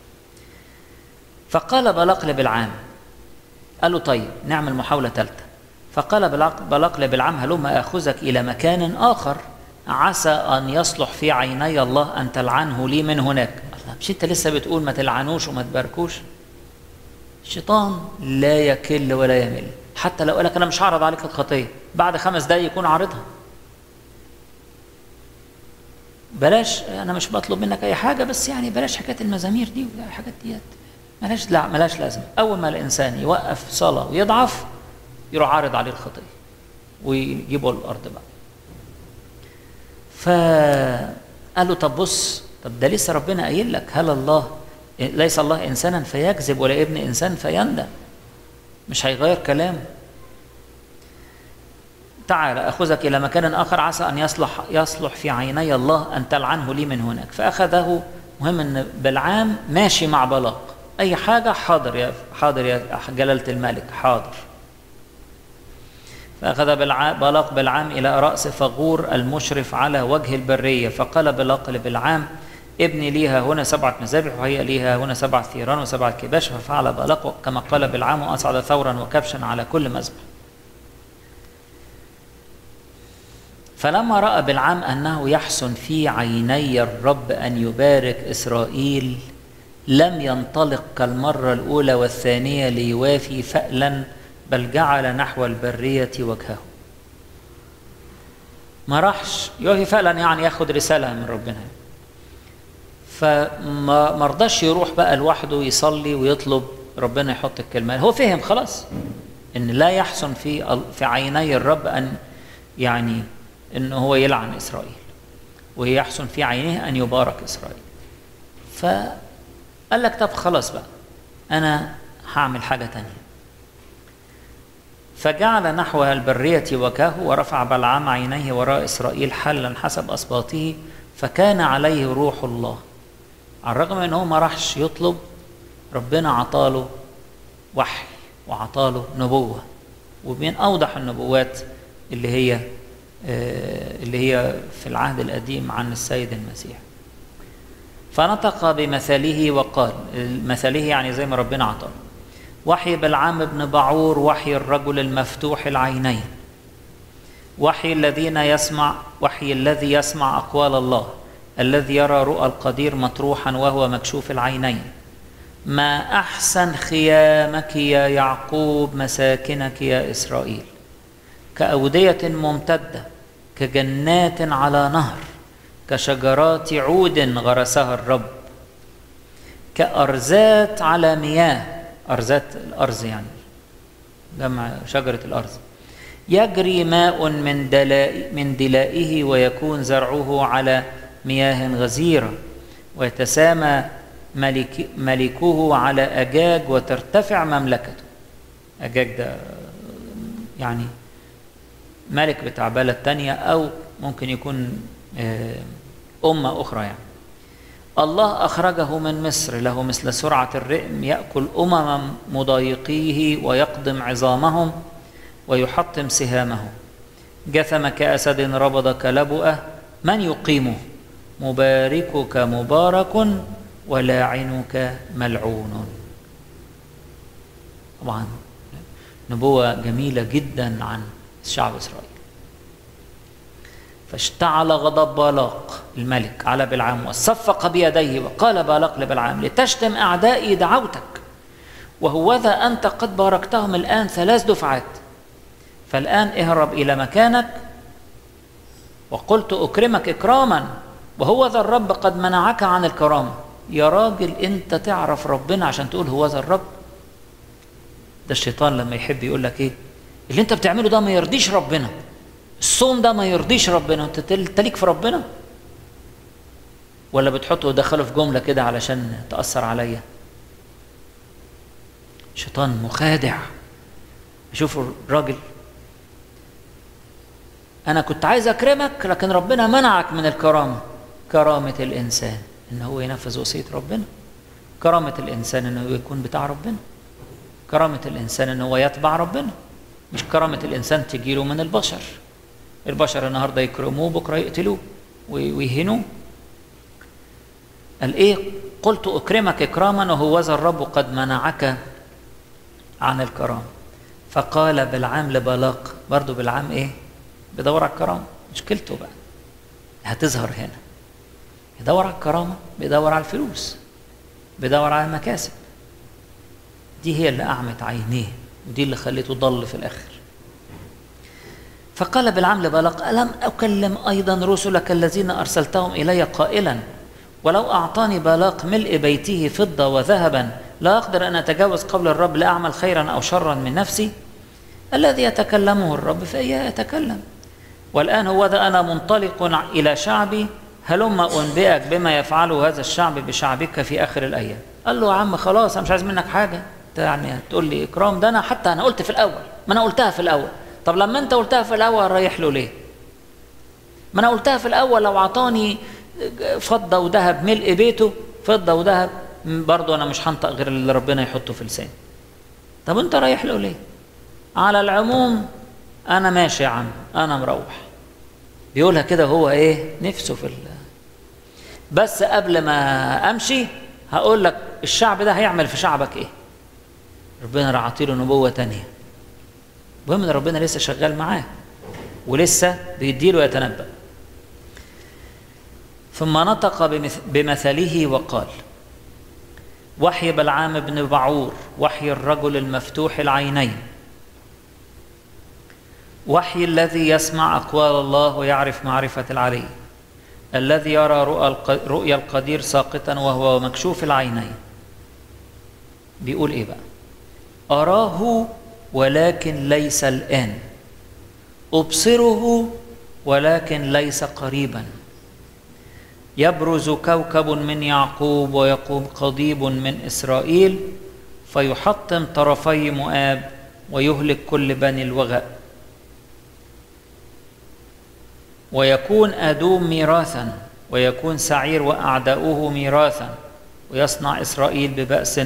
فقال بلاق لبلعام قال له طيب نعمل محاوله ثالثه فقال بلاق لبلعام هلم اخذك الى مكان اخر عسى ان يصلح في عيني الله ان تلعنه لي من هناك الله مش انت لسه بتقول ما تلعنوش وما تباركوش الشيطان لا يكل ولا يمل حتى لو قالك انا مش هعرض عليك الخطيه بعد خمس دقايق يكون عارضها بلاش انا مش بطلب منك اي حاجه بس يعني بلاش حكايه المزامير دي والحاجات ديت ملاش لا ملاش لازمه اول ما الانسان يوقف صلاه ويضعف يروح عارض عليه الخطيه ويجيبه الارض بقى فقال له طب بص طب ده لسه ربنا قايل لك هل الله ليس الله انسانا فيكذب ولا ابن انسان فيندم مش هيغير كلامه تعال اخذك الى مكان اخر عسى ان يصلح يصلح في عيني الله ان تلعنه لي من هناك فاخذه مهم ان بالعام ماشي مع بلاق اي حاجه حاضر يا حاضر يا جلاله الملك حاضر فأخذ بلاق بالعام إلى رأس فغور المشرف على وجه البرية فقال بلاق لبلعام ابني ليها هنا سبعة مذابح وهي ليها هنا سبعة ثيران وسبعة كباش ففعل بلاق كما قال بالعام وأصعد ثورا وكبشا على كل مذبح فلما رأى بالعام أنه يحسن في عيني الرب أن يبارك إسرائيل لم ينطلق كالمرة الأولى والثانية ليوافي فألا بل جعل نحو البرية وجهه ما راحش يوحي فعلا يعني ياخد رسالة من ربنا فما مرضاش يروح بقى لوحده يصلي ويطلب ربنا يحط الكلمة هو فهم خلاص ان لا يحسن في في عيني الرب ان يعني ان هو يلعن اسرائيل ويحسن في عينيه ان يبارك اسرائيل فقال لك طب خلاص بقى انا هعمل حاجه تانية فجعل نحو البرية وكاه ورفع بلعام عينيه وراء إسرائيل حلا حسب أسباطه فكان عليه روح الله على الرغم من هو ما راحش يطلب ربنا عطاله وحي وعطاله نبوة ومن أوضح النبوات اللي هي اللي هي في العهد القديم عن السيد المسيح فنطق بمثله وقال مثله يعني زي ما ربنا عطاه وحي بلعام بن بعور وحي الرجل المفتوح العينين وحي الذين يسمع وحي الذي يسمع أقوال الله الذي يرى رؤى القدير مطروحا وهو مكشوف العينين ما أحسن خيامك يا يعقوب مساكنك يا إسرائيل كأودية ممتدة كجنات على نهر كشجرات عود غرسها الرب كأرزات على مياه أرزات الأرز يعني جمع شجرة الأرز يجري ماء من دلاء من دلائه ويكون زرعه على مياه غزيرة ويتسامى ملك ملكه على أجاج وترتفع مملكته أجاج ده يعني ملك بتاع بلد تانية أو ممكن يكون أمة أخرى يعني الله أخرجه من مصر له مثل سرعة الرئم يأكل أمم مضايقيه ويقدم عظامهم ويحطم سهامه جثم كأسد ربض كلبؤة من يقيمه مباركك مبارك ولاعنك ملعون طبعا نبوة جميلة جدا عن شعب إسرائيل فاشتعل غضب بالاق الملك على بلعام وصفق بيديه وقال بالاق لبلعام لتشتم أعدائي دعوتك وهوذا أنت قد باركتهم الآن ثلاث دفعات فالآن اهرب إلى مكانك وقلت أكرمك إكراما وهو ذا الرب قد منعك عن الكرامة يا راجل أنت تعرف ربنا عشان تقول هو ذا الرب ده الشيطان لما يحب يقول لك إيه اللي أنت بتعمله ده ما يرضيش ربنا الصوم ده ما يرضيش ربنا انت تليك في ربنا ولا بتحطه ودخله في جمله كده علشان تاثر عليا شيطان مخادع شوفوا الراجل انا كنت عايز اكرمك لكن ربنا منعك من الكرامه كرامه الانسان ان هو ينفذ وصيه ربنا كرامه الانسان انه يكون بتاع ربنا كرامه الانسان ان هو يتبع ربنا مش كرامه الانسان تجيله من البشر البشر النهارده يكرموه بكره يقتلوه ويهنوه قال ايه قلت اكرمك اكراما وهو ذا الرب قد منعك عن الكرامه فقال بالعام لبلاق برضه بالعام ايه بيدور على الكرامه مشكلته بقى هتظهر هنا يدور على الكرامه بيدور على الفلوس بيدور على المكاسب دي هي اللي اعمت عينيه ودي اللي خليته ضل في الاخر فقال بالعام لبلق ألم أكلم أيضا رسلك الذين أرسلتهم إلي قائلا ولو أعطاني بالاق ملء بيته فضة وذهبا لا أقدر أن أتجاوز قبل الرب لأعمل خيرا أو شرا من نفسي الذي يتكلمه الرب فإياه يتكلم والآن هو ذا أنا منطلق إلى شعبي هلم أنبئك بما يفعله هذا الشعب بشعبك في آخر الأيام قال له يا عم خلاص أنا مش عايز منك حاجة يعني تقول لي إكرام ده أنا حتى أنا قلت في الأول ما أنا قلتها في الأول طب لما انت قلتها في الاول رايح له ليه ما انا قلتها في الاول لو اعطاني فضه وذهب ملء بيته فضه وذهب برضه انا مش هنطق غير اللي ربنا يحطه في لساني طب انت رايح له ليه على العموم انا ماشي يا عم انا مروح بيقولها كده هو ايه نفسه في ال... بس قبل ما امشي هقول لك الشعب ده هيعمل في شعبك ايه ربنا رعطيله نبوه تانيه المهم ان ربنا لسه شغال معاه ولسه بيديله يتنبأ ثم نطق بمثله وقال وحي بلعام بن بعور وحي الرجل المفتوح العينين وحي الذي يسمع أقوال الله ويعرف معرفة العلي الذي يرى رؤى الق- رؤيا القدير ساقطا وهو مكشوف العينين بيقول ايه بقى أراه ولكن ليس الآن أبصره ولكن ليس قريبا يبرز كوكب من يعقوب ويقوم قضيب من إسرائيل فيحطم طرفي مؤاب ويهلك كل بني الوغاء ويكون أدوم ميراثا ويكون سعير وأعداؤه ميراثا ويصنع إسرائيل ببأس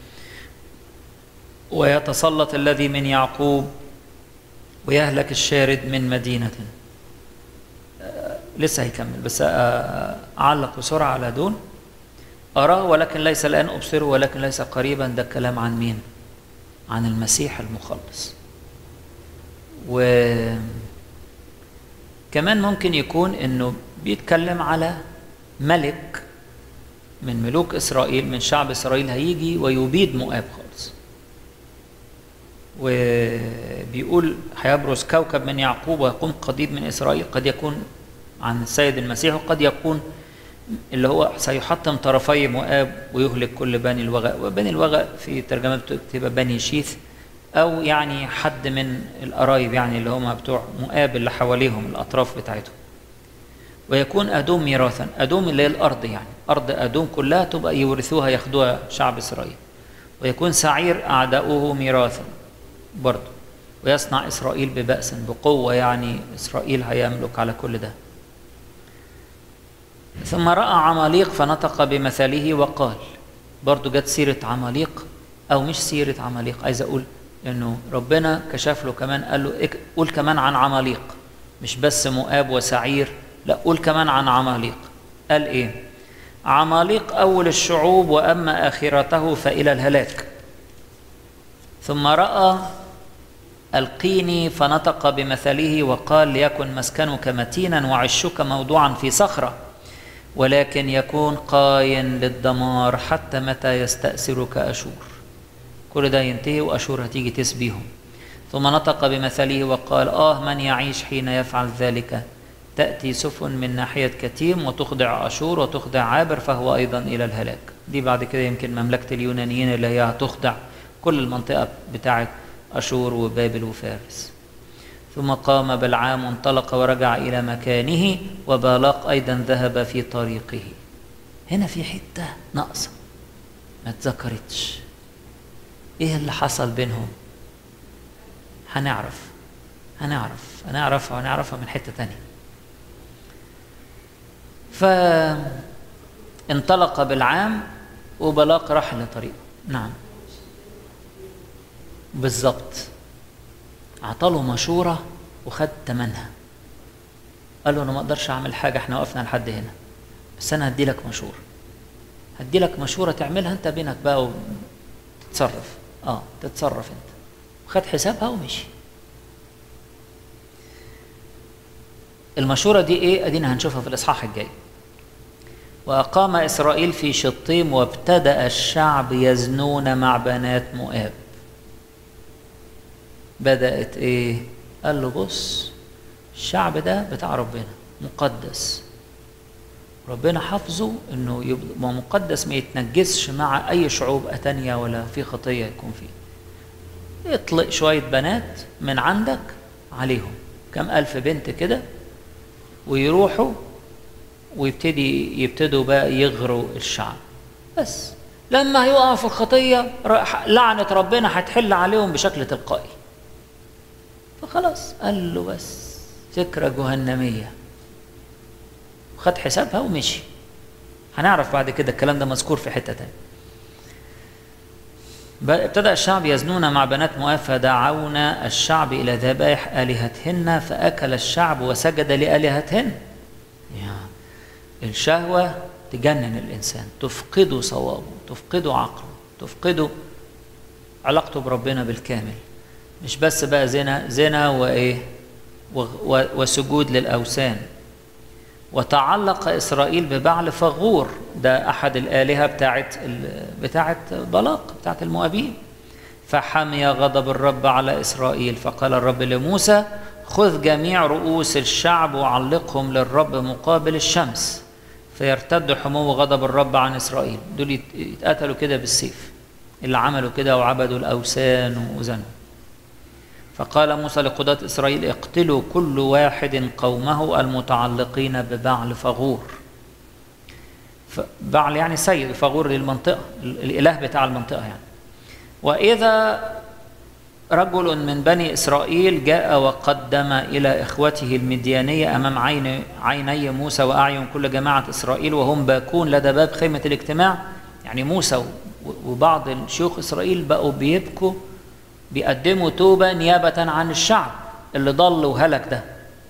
ويتسلط الذي من يعقوب ويهلك الشارد من مدينة آه، لسه هيكمل بس آه، أعلق بسرعة على دول أراه ولكن ليس الآن أبصره ولكن ليس قريبا ده الكلام عن مين؟ عن المسيح المخلص وكمان ممكن يكون انه بيتكلم على ملك من ملوك اسرائيل من شعب اسرائيل هيجي ويبيد مؤاب خالص وبيقول هيبرز كوكب من يعقوب ويقوم قضيب من اسرائيل قد يكون عن السيد المسيح وقد يكون اللي هو سيحطم طرفي مؤاب ويهلك كل بني الوغاء وبني الوغاء في ترجمه بتبقى بني شيث او يعني حد من القرايب يعني اللي هم بتوع مؤاب اللي حواليهم الاطراف بتاعتهم ويكون ادوم ميراثا ادوم اللي هي الارض يعني ارض ادوم كلها تبقى يورثوها ياخدوها شعب اسرائيل ويكون سعير اعداؤه ميراثا برضه ويصنع اسرائيل ببأس بقوه يعني اسرائيل هيملك على كل ده ثم راى عماليق فنطق بمثله وقال برضه جت سيره عماليق او مش سيره عماليق عايز اقول انه ربنا كشف له كمان قال له اك- قول كمان عن عماليق مش بس مؤاب وسعير لا قول كمان عن عماليق قال ايه عماليق اول الشعوب واما اخرته فالى الهلاك ثم راى القيني فنطق بمثله وقال ليكن مسكنك متينا وعشك موضوعا في صخره ولكن يكون قاين للدمار حتى متى يستأسرك أشور كل ده ينتهي وأشور هتيجي تسبيهم ثم نطق بمثله وقال آه من يعيش حين يفعل ذلك تأتي سفن من ناحية كتيم وتخضع أشور وتخضع عابر فهو أيضا إلى الهلاك دي بعد كده يمكن مملكة اليونانيين اللي هي هتخضع كل المنطقة بتاعت أشور وبابل وفارس ثم قام بلعام وانطلق ورجع إلى مكانه وبالاق أيضا ذهب في طريقه هنا في حتة ناقصة ما اتذكرتش ايه اللي حصل بينهم هنعرف هنعرف هنعرفها هنعرفها من حتة تانية فانطلق بالعام وبلاق راح لطريقه نعم بالظبط عطاله مشورة وخد تمنها قال له انا ما اقدرش اعمل حاجة احنا وقفنا لحد هنا بس انا هدي لك مشورة هدي لك مشورة تعملها انت بينك بقى وتتصرف اه تتصرف انت وخد حسابها ومشي المشورة دي ايه ادينا هنشوفها في الاصحاح الجاي واقام اسرائيل في شطيم وابتدأ الشعب يزنون مع بنات مؤاب بدأت ايه قال له بص الشعب ده بتاع ربنا مقدس ربنا حافظه انه يبقى مقدس ما يتنجسش مع اي شعوب تانية ولا في خطية يكون فيه اطلق شوية بنات من عندك عليهم كم ألف بنت كده ويروحوا ويبتدي يبتدوا بقى يغروا الشعب بس لما هيقعوا في الخطية لعنة ربنا هتحل عليهم بشكل تلقائي فخلاص قال له بس فكرة جهنمية خد حسابها ومشي هنعرف بعد كده الكلام ده مذكور في حتة تانية ابتدأ الشعب يزنون مع بنات مؤاب فدعونا الشعب إلى ذبائح آلهتهن فأكل الشعب وسجد لآلهتهن يعني الشهوة تجنن الإنسان تفقده صوابه تفقده عقله تفقده علاقته بربنا بالكامل مش بس بقى زنا زنا وايه وسجود للاوثان وتعلق اسرائيل ببعل فغور ده احد الالهه بتاعت بتاعت بلاق بتاعت المؤابين فحمي غضب الرب على اسرائيل فقال الرب لموسى خذ جميع رؤوس الشعب وعلقهم للرب مقابل الشمس فيرتد حمو غضب الرب عن إسرائيل دول يتقتلوا كده بالسيف اللي عملوا كده وعبدوا الأوثان وزنوا فقال موسى لقضاة إسرائيل اقتلوا كل واحد قومه المتعلقين ببعل فغور بعل يعني سيد فغور للمنطقة الإله بتاع المنطقة يعني وإذا رجل من بني إسرائيل جاء وقدم إلى إخوته المديانية أمام عين عيني موسى وأعين كل جماعة إسرائيل وهم باكون لدى باب خيمة الاجتماع يعني موسى وبعض شيوخ إسرائيل بقوا بيبكوا بيقدموا توبة نيابة عن الشعب اللي ضل وهلك ده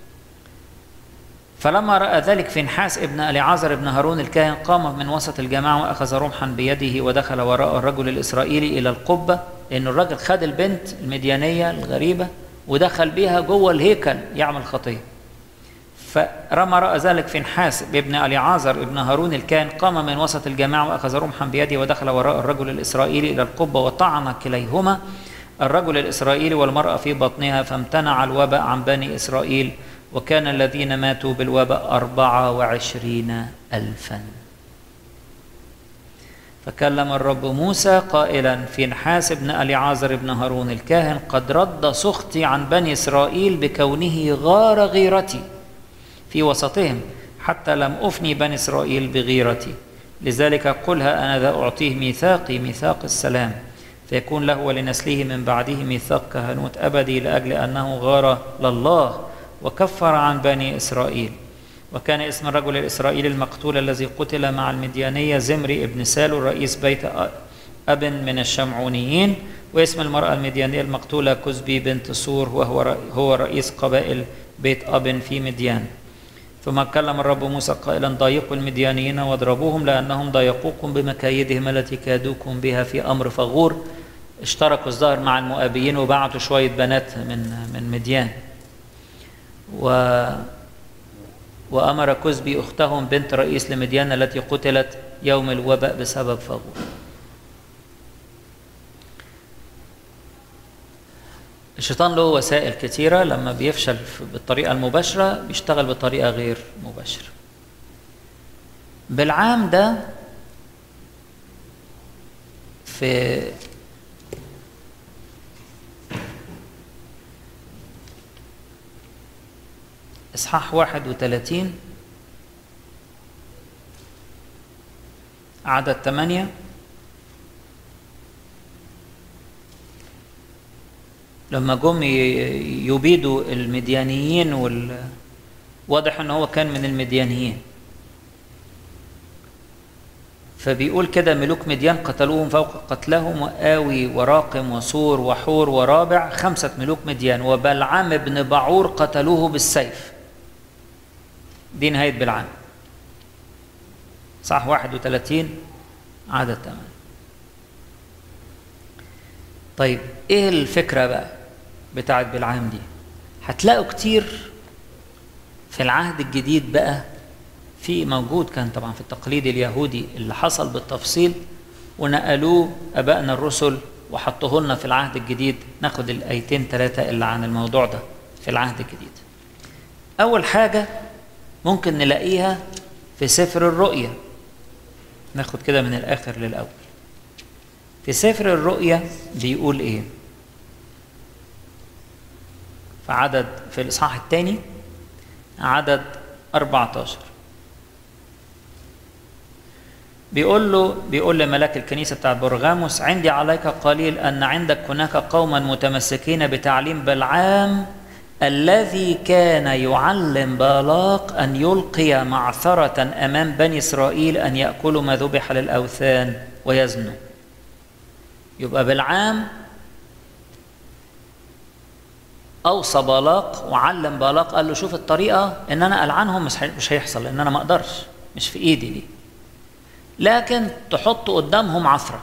فلما رأى ذلك فينحاس ابن أليعازر ابن هارون الكاهن قام من وسط الجماعة وأخذ رمحا بيده ودخل وراء الرجل الإسرائيلي إلى القبة لأن الرجل خد البنت المديانية الغريبة ودخل بيها جوه الهيكل يعمل خطية فرمى رأى ذلك فينحاس بابن أليعازر ابن هارون الكاهن قام من وسط الجماعة وأخذ رمحا بيده ودخل وراء الرجل الإسرائيلي إلى القبة وطعن كليهما الرجل الإسرائيلي والمرأة في بطنها فامتنع الوباء عن بني إسرائيل وكان الذين ماتوا بالوباء أربعة وعشرين ألفا فكلم الرب موسى قائلا في نحاس بن أليعازر بن هارون الكاهن قد رد سخطي عن بني إسرائيل بكونه غار غيرتي في وسطهم حتى لم أفني بني إسرائيل بغيرتي لذلك قلها أنا ذا أعطيه ميثاقي ميثاق السلام فيكون له ولنسله من بعده ميثاق كهنوت أبدي لأجل أنه غار لله وكفر عن بني إسرائيل وكان اسم الرجل الإسرائيلي المقتول الذي قتل مع المديانية زمري ابن سالو رئيس بيت أب من الشمعونيين واسم المرأة المديانية المقتولة كزبي بنت سور وهو هو رئيس قبائل بيت أب في مديان ثم كلم الرب موسى قائلا ضايقوا المديانيين واضربوهم لأنهم ضايقوكم بمكايدهم التي كادوكم بها في أمر فغور اشتركوا الظاهر مع المؤابيين وبعتوا شوية بنات من من مديان و وأمر كزبي أختهم بنت رئيس لمديان التي قتلت يوم الوباء بسبب فغور الشيطان له وسائل كثيرة لما بيفشل بالطريقة المباشرة بيشتغل بطريقة غير مباشرة بالعام ده في إصحاح واحد وثلاثين عدد ثمانية لما جم يبيدوا المديانيين وال واضح ان هو كان من المديانيين فبيقول كده ملوك مديان قتلوهم فوق قتلهم وآوي وراقم وصور وحور ورابع خمسة ملوك مديان وبلعام بن بعور قتلوه بالسيف دي نهاية بلعام صح 31 عدد 8 طيب ايه الفكرة بقى بتاعت بلعام دي هتلاقوا كتير في العهد الجديد بقى في موجود كان طبعا في التقليد اليهودي اللي حصل بالتفصيل ونقلوه ابائنا الرسل وحطوه لنا في العهد الجديد ناخد الايتين ثلاثه اللي عن الموضوع ده في العهد الجديد اول حاجه ممكن نلاقيها في سفر الرؤيا ناخد كده من الاخر للاول في سفر الرؤيا بيقول ايه في عدد في الاصحاح الثاني عدد 14 بيقول له بيقول لملاك الكنيسة بتاع برغاموس عندي عليك قليل أن عندك هناك قوما متمسكين بتعليم بلعام الذي كان يعلم بالاق أن يلقي معثرة أمام بني إسرائيل أن يأكلوا ما ذبح للأوثان ويزنوا يبقى بلعام أوصى بالاق وعلم بالاق قال له شوف الطريقة إن أنا ألعنهم مش هيحصل لأن أنا ما أقدرش مش في إيدي دي لكن تحط قدامهم عثرة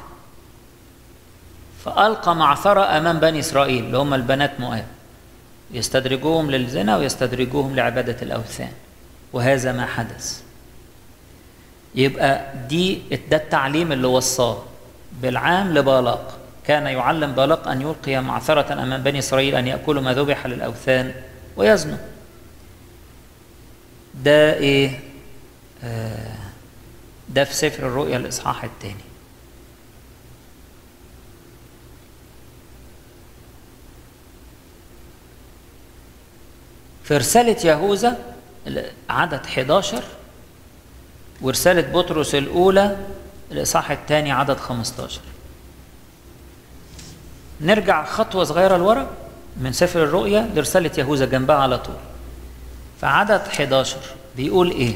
فألقى معثرة أمام بني إسرائيل اللي هم البنات مؤاب يستدرجوهم للزنا ويستدرجوهم لعبادة الأوثان وهذا ما حدث يبقى دي ده التعليم اللي وصاه بالعام لبالاق كان يعلم بالاق أن يلقي معثرة أمام بني إسرائيل أن يأكلوا ما ذبح للأوثان ويزنوا ده ايه آه ده في سفر الرؤيا الاصحاح الثاني في رسالة يهوذا عدد 11 ورسالة بطرس الأولى الإصحاح الثاني عدد 15 نرجع خطوة صغيرة لورا من سفر الرؤيا لرسالة يهوذا جنبها على طول فعدد 11 بيقول إيه؟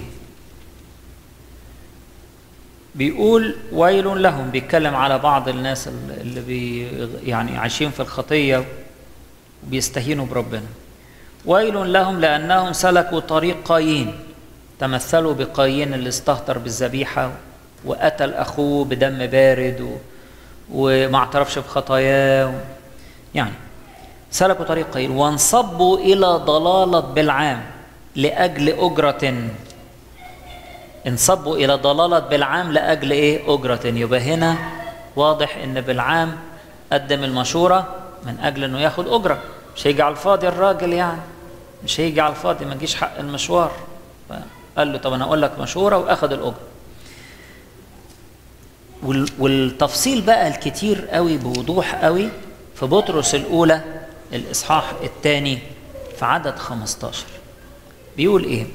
بيقول ويل لهم بيتكلم على بعض الناس اللي بي يعني عايشين في الخطية وبيستهينوا بربنا ويل لهم لأنهم سلكوا طريق قايين تمثلوا بقايين اللي استهتر بالذبيحة وقتل أخوه بدم بارد و... وما اعترفش بخطاياه و... يعني سلكوا طريق قايين وانصبوا إلى ضلالة بالعام لأجل أجرة انصبوا إلى ضلالة بالعام لأجل إيه أجرة يبقى هنا واضح إن بالعام قدم المشورة من أجل إنه ياخد أجرة مش هيجي على الفاضي الراجل يعني مش هيجي على الفاضي ما يجيش حق المشوار قال له طب انا اقول لك مشوره واخد الاجره والتفصيل بقى الكتير قوي بوضوح قوي في بطرس الاولى الاصحاح الثاني في عدد 15 بيقول ايه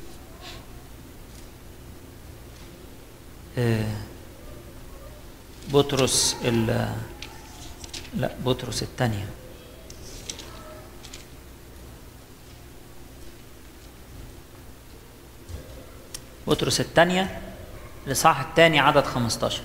آه بطرس ال لا بطرس الثانيه بطرس الثانية الإصحاح الثاني عدد 15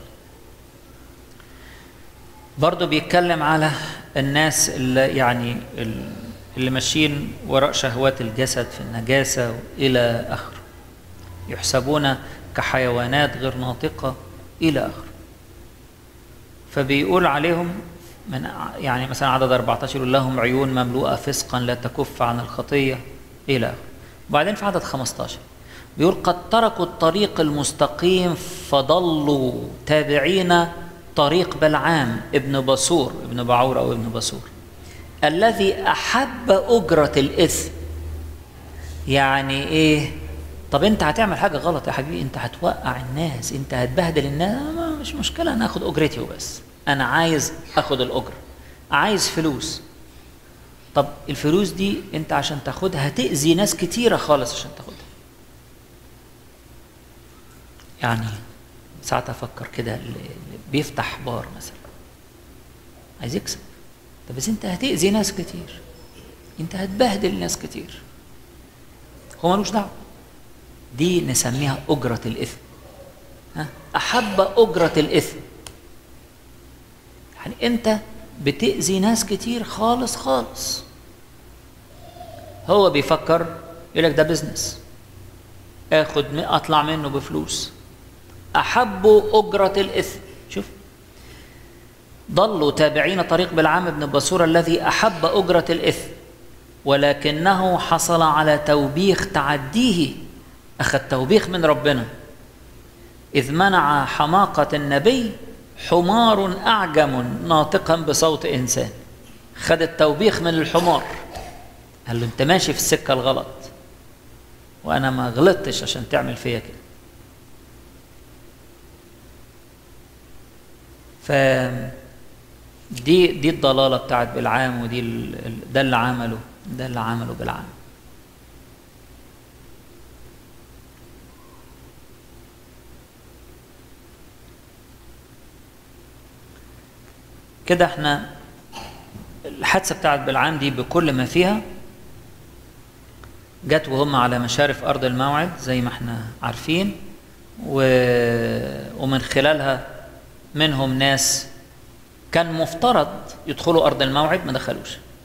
برضه بيتكلم على الناس اللي يعني اللي ماشيين وراء شهوات الجسد في النجاسة إلى آخره يحسبون كحيوانات غير ناطقة إلى آخره فبيقول عليهم من يعني مثلا عدد 14 يقول لهم عيون مملوءة فسقا لا تكف عن الخطية إلى آخره وبعدين في عدد 15 بيقول قد تركوا الطريق المستقيم فضلوا تابعين طريق بلعام ابن بصور ابن بعور او ابن بصور الذي احب اجره الاثم يعني ايه طب انت هتعمل حاجه غلط يا حبيبي انت هتوقع الناس انت هتبهدل الناس ما مش مشكله انا اخد اجرتي وبس انا عايز اخد الاجره عايز فلوس طب الفلوس دي انت عشان تاخدها هتاذي ناس كتيره خالص عشان تاخدها يعني ساعات افكر كده اللي بيفتح بار مثلا عايز يكسب طب بس انت هتاذي ناس كتير انت هتبهدل ناس كتير هو ملوش دعوه دي نسميها اجره الاثم ها احب اجره الاثم يعني انت بتاذي ناس كتير خالص خالص هو بيفكر يقول لك ده بزنس اخد اطلع منه بفلوس أحبوا أجرة الإثم شوف ضلوا تابعين طريق بالعام بن بصور الذي أحب أجرة الإثم ولكنه حصل على توبيخ تعديه أخذ توبيخ من ربنا إذ منع حماقة النبي حمار أعجم ناطقا بصوت إنسان خد التوبيخ من الحمار قال له أنت ماشي في السكة الغلط وأنا ما غلطتش عشان تعمل فيا كده ف دي دي الضلاله بتاعت بالعام ودي ده اللي عمله ده اللي عمله بالعام كده احنا الحادثه بتاعت بالعام دي بكل ما فيها جت وهم على مشارف ارض الموعد زي ما احنا عارفين و... ومن خلالها منهم ناس كان مفترض يدخلوا أرض الموعد ما دخلوش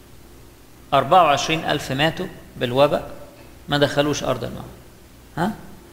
24 ألف ماتوا بالوباء ما دخلوش أرض الموعد ها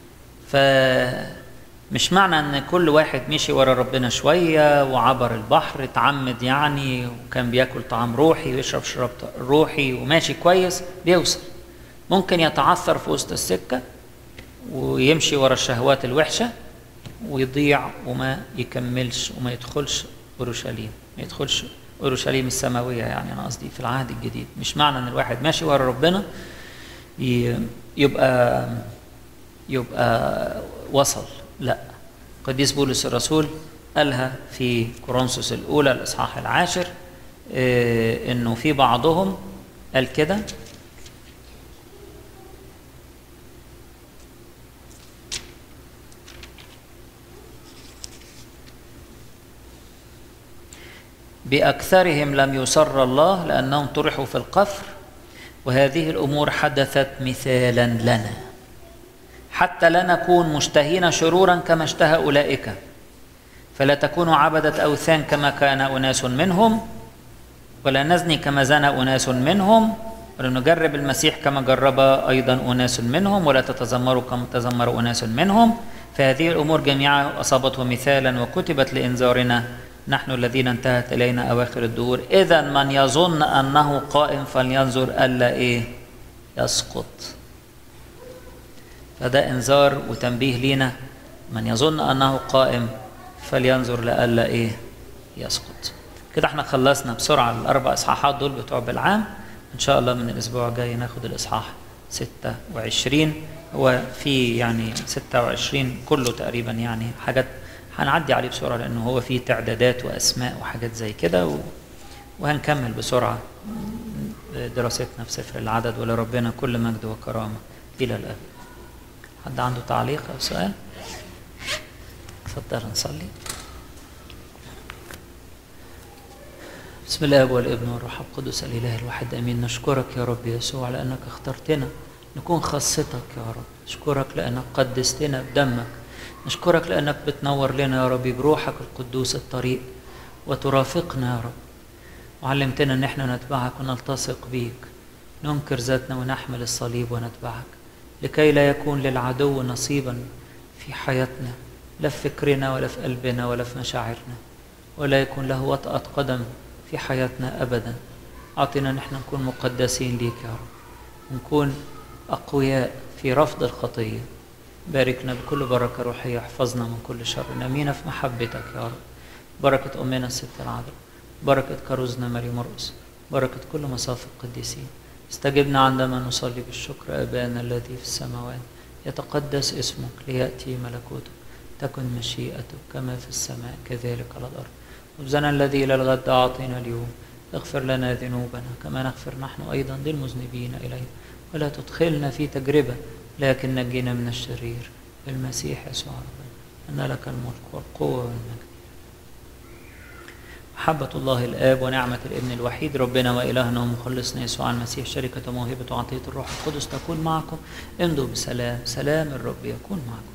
فمش معنى ان كل واحد مشي ورا ربنا شويه وعبر البحر اتعمد يعني وكان بياكل طعام روحي ويشرب شراب روحي وماشي كويس بيوصل ممكن يتعثر في وسط السكه ويمشي ورا الشهوات الوحشه ويضيع وما يكملش وما يدخلش اورشليم ما يدخلش اورشليم السماويه يعني انا قصدي في العهد الجديد مش معنى ان الواحد ماشي ورا ربنا ي- يبقى يبقى وصل لا قديس بولس الرسول قالها في كورنثوس الاولى الاصحاح العاشر آه، انه في بعضهم قال كده باكثرهم لم يسر الله لانهم طرحوا في القفر وهذه الامور حدثت مثالا لنا حتى لا نكون مشتهين شرورا كما اشتهى اولئك فلا تكونوا عبدة أوثان كما كان أناس منهم ولا نزني كما زنى أناس منهم ولا نجرب المسيح كما جرب أيضا أناس منهم ولا تتذمروا كما تذمر أناس منهم فهذه الأمور جميعها أصابته مثالا وكتبت لإنذارنا نحن الذين انتهت إلينا أواخر الدهور إذا من يظن أنه قائم فلينظر ألا إيه يسقط فده انذار وتنبيه لينا من يظن انه قائم فلينظر لئلا ايه يسقط كده احنا خلصنا بسرعه الاربع اصحاحات دول بتوع بالعام ان شاء الله من الاسبوع الجاي ناخد الاصحاح 26 هو في يعني 26 كله تقريبا يعني حاجات هنعدي عليه بسرعه لانه هو فيه تعدادات واسماء وحاجات زي كده و... وهنكمل بسرعه دراستنا في سفر العدد ولربنا كل مجد وكرامه الى الابد حد عنده تعليق او سؤال اتفضل نصلي بسم الله والابن والروح القدس الاله الواحد امين نشكرك يا رب يسوع لانك اخترتنا نكون خاصتك يا رب نشكرك لانك قدستنا بدمك نشكرك لانك بتنور لنا يا رب بروحك القدوس الطريق وترافقنا يا رب وعلمتنا ان احنا نتبعك ونلتصق بيك ننكر ذاتنا ونحمل الصليب ونتبعك لكي لا يكون للعدو نصيبا في حياتنا لا في فكرنا ولا في قلبنا ولا في مشاعرنا ولا يكون له وطأة قدم في حياتنا أبدا أعطنا نحن نكون مقدسين ليك يا رب ونكون أقوياء في رفض الخطية باركنا بكل بركة روحية احفظنا من كل شر نمينا في محبتك يا رب بركة أمنا الست العذراء بركة كروزنا مريم مرقس بركة كل مصاف القديسين استجبنا عندما نصلي بالشكر أبانا الذي في السماوات يتقدس اسمك ليأتي ملكوتك تكن مشيئتك كما في السماء كذلك على الأرض خبزنا الذي إلى الغد أعطينا اليوم اغفر لنا ذنوبنا كما نغفر نحن أيضا للمذنبين إلينا ولا تدخلنا في تجربة لكن نجينا من الشرير بالمسيح يسوع ربنا أن لك الملك والقوة والمجد محبة الله الآب ونعمة الابن الوحيد ربنا وإلهنا ومخلصنا يسوع المسيح شركة موهبة وعطية الروح القدس تكون معكم امضوا بسلام سلام الرب يكون معكم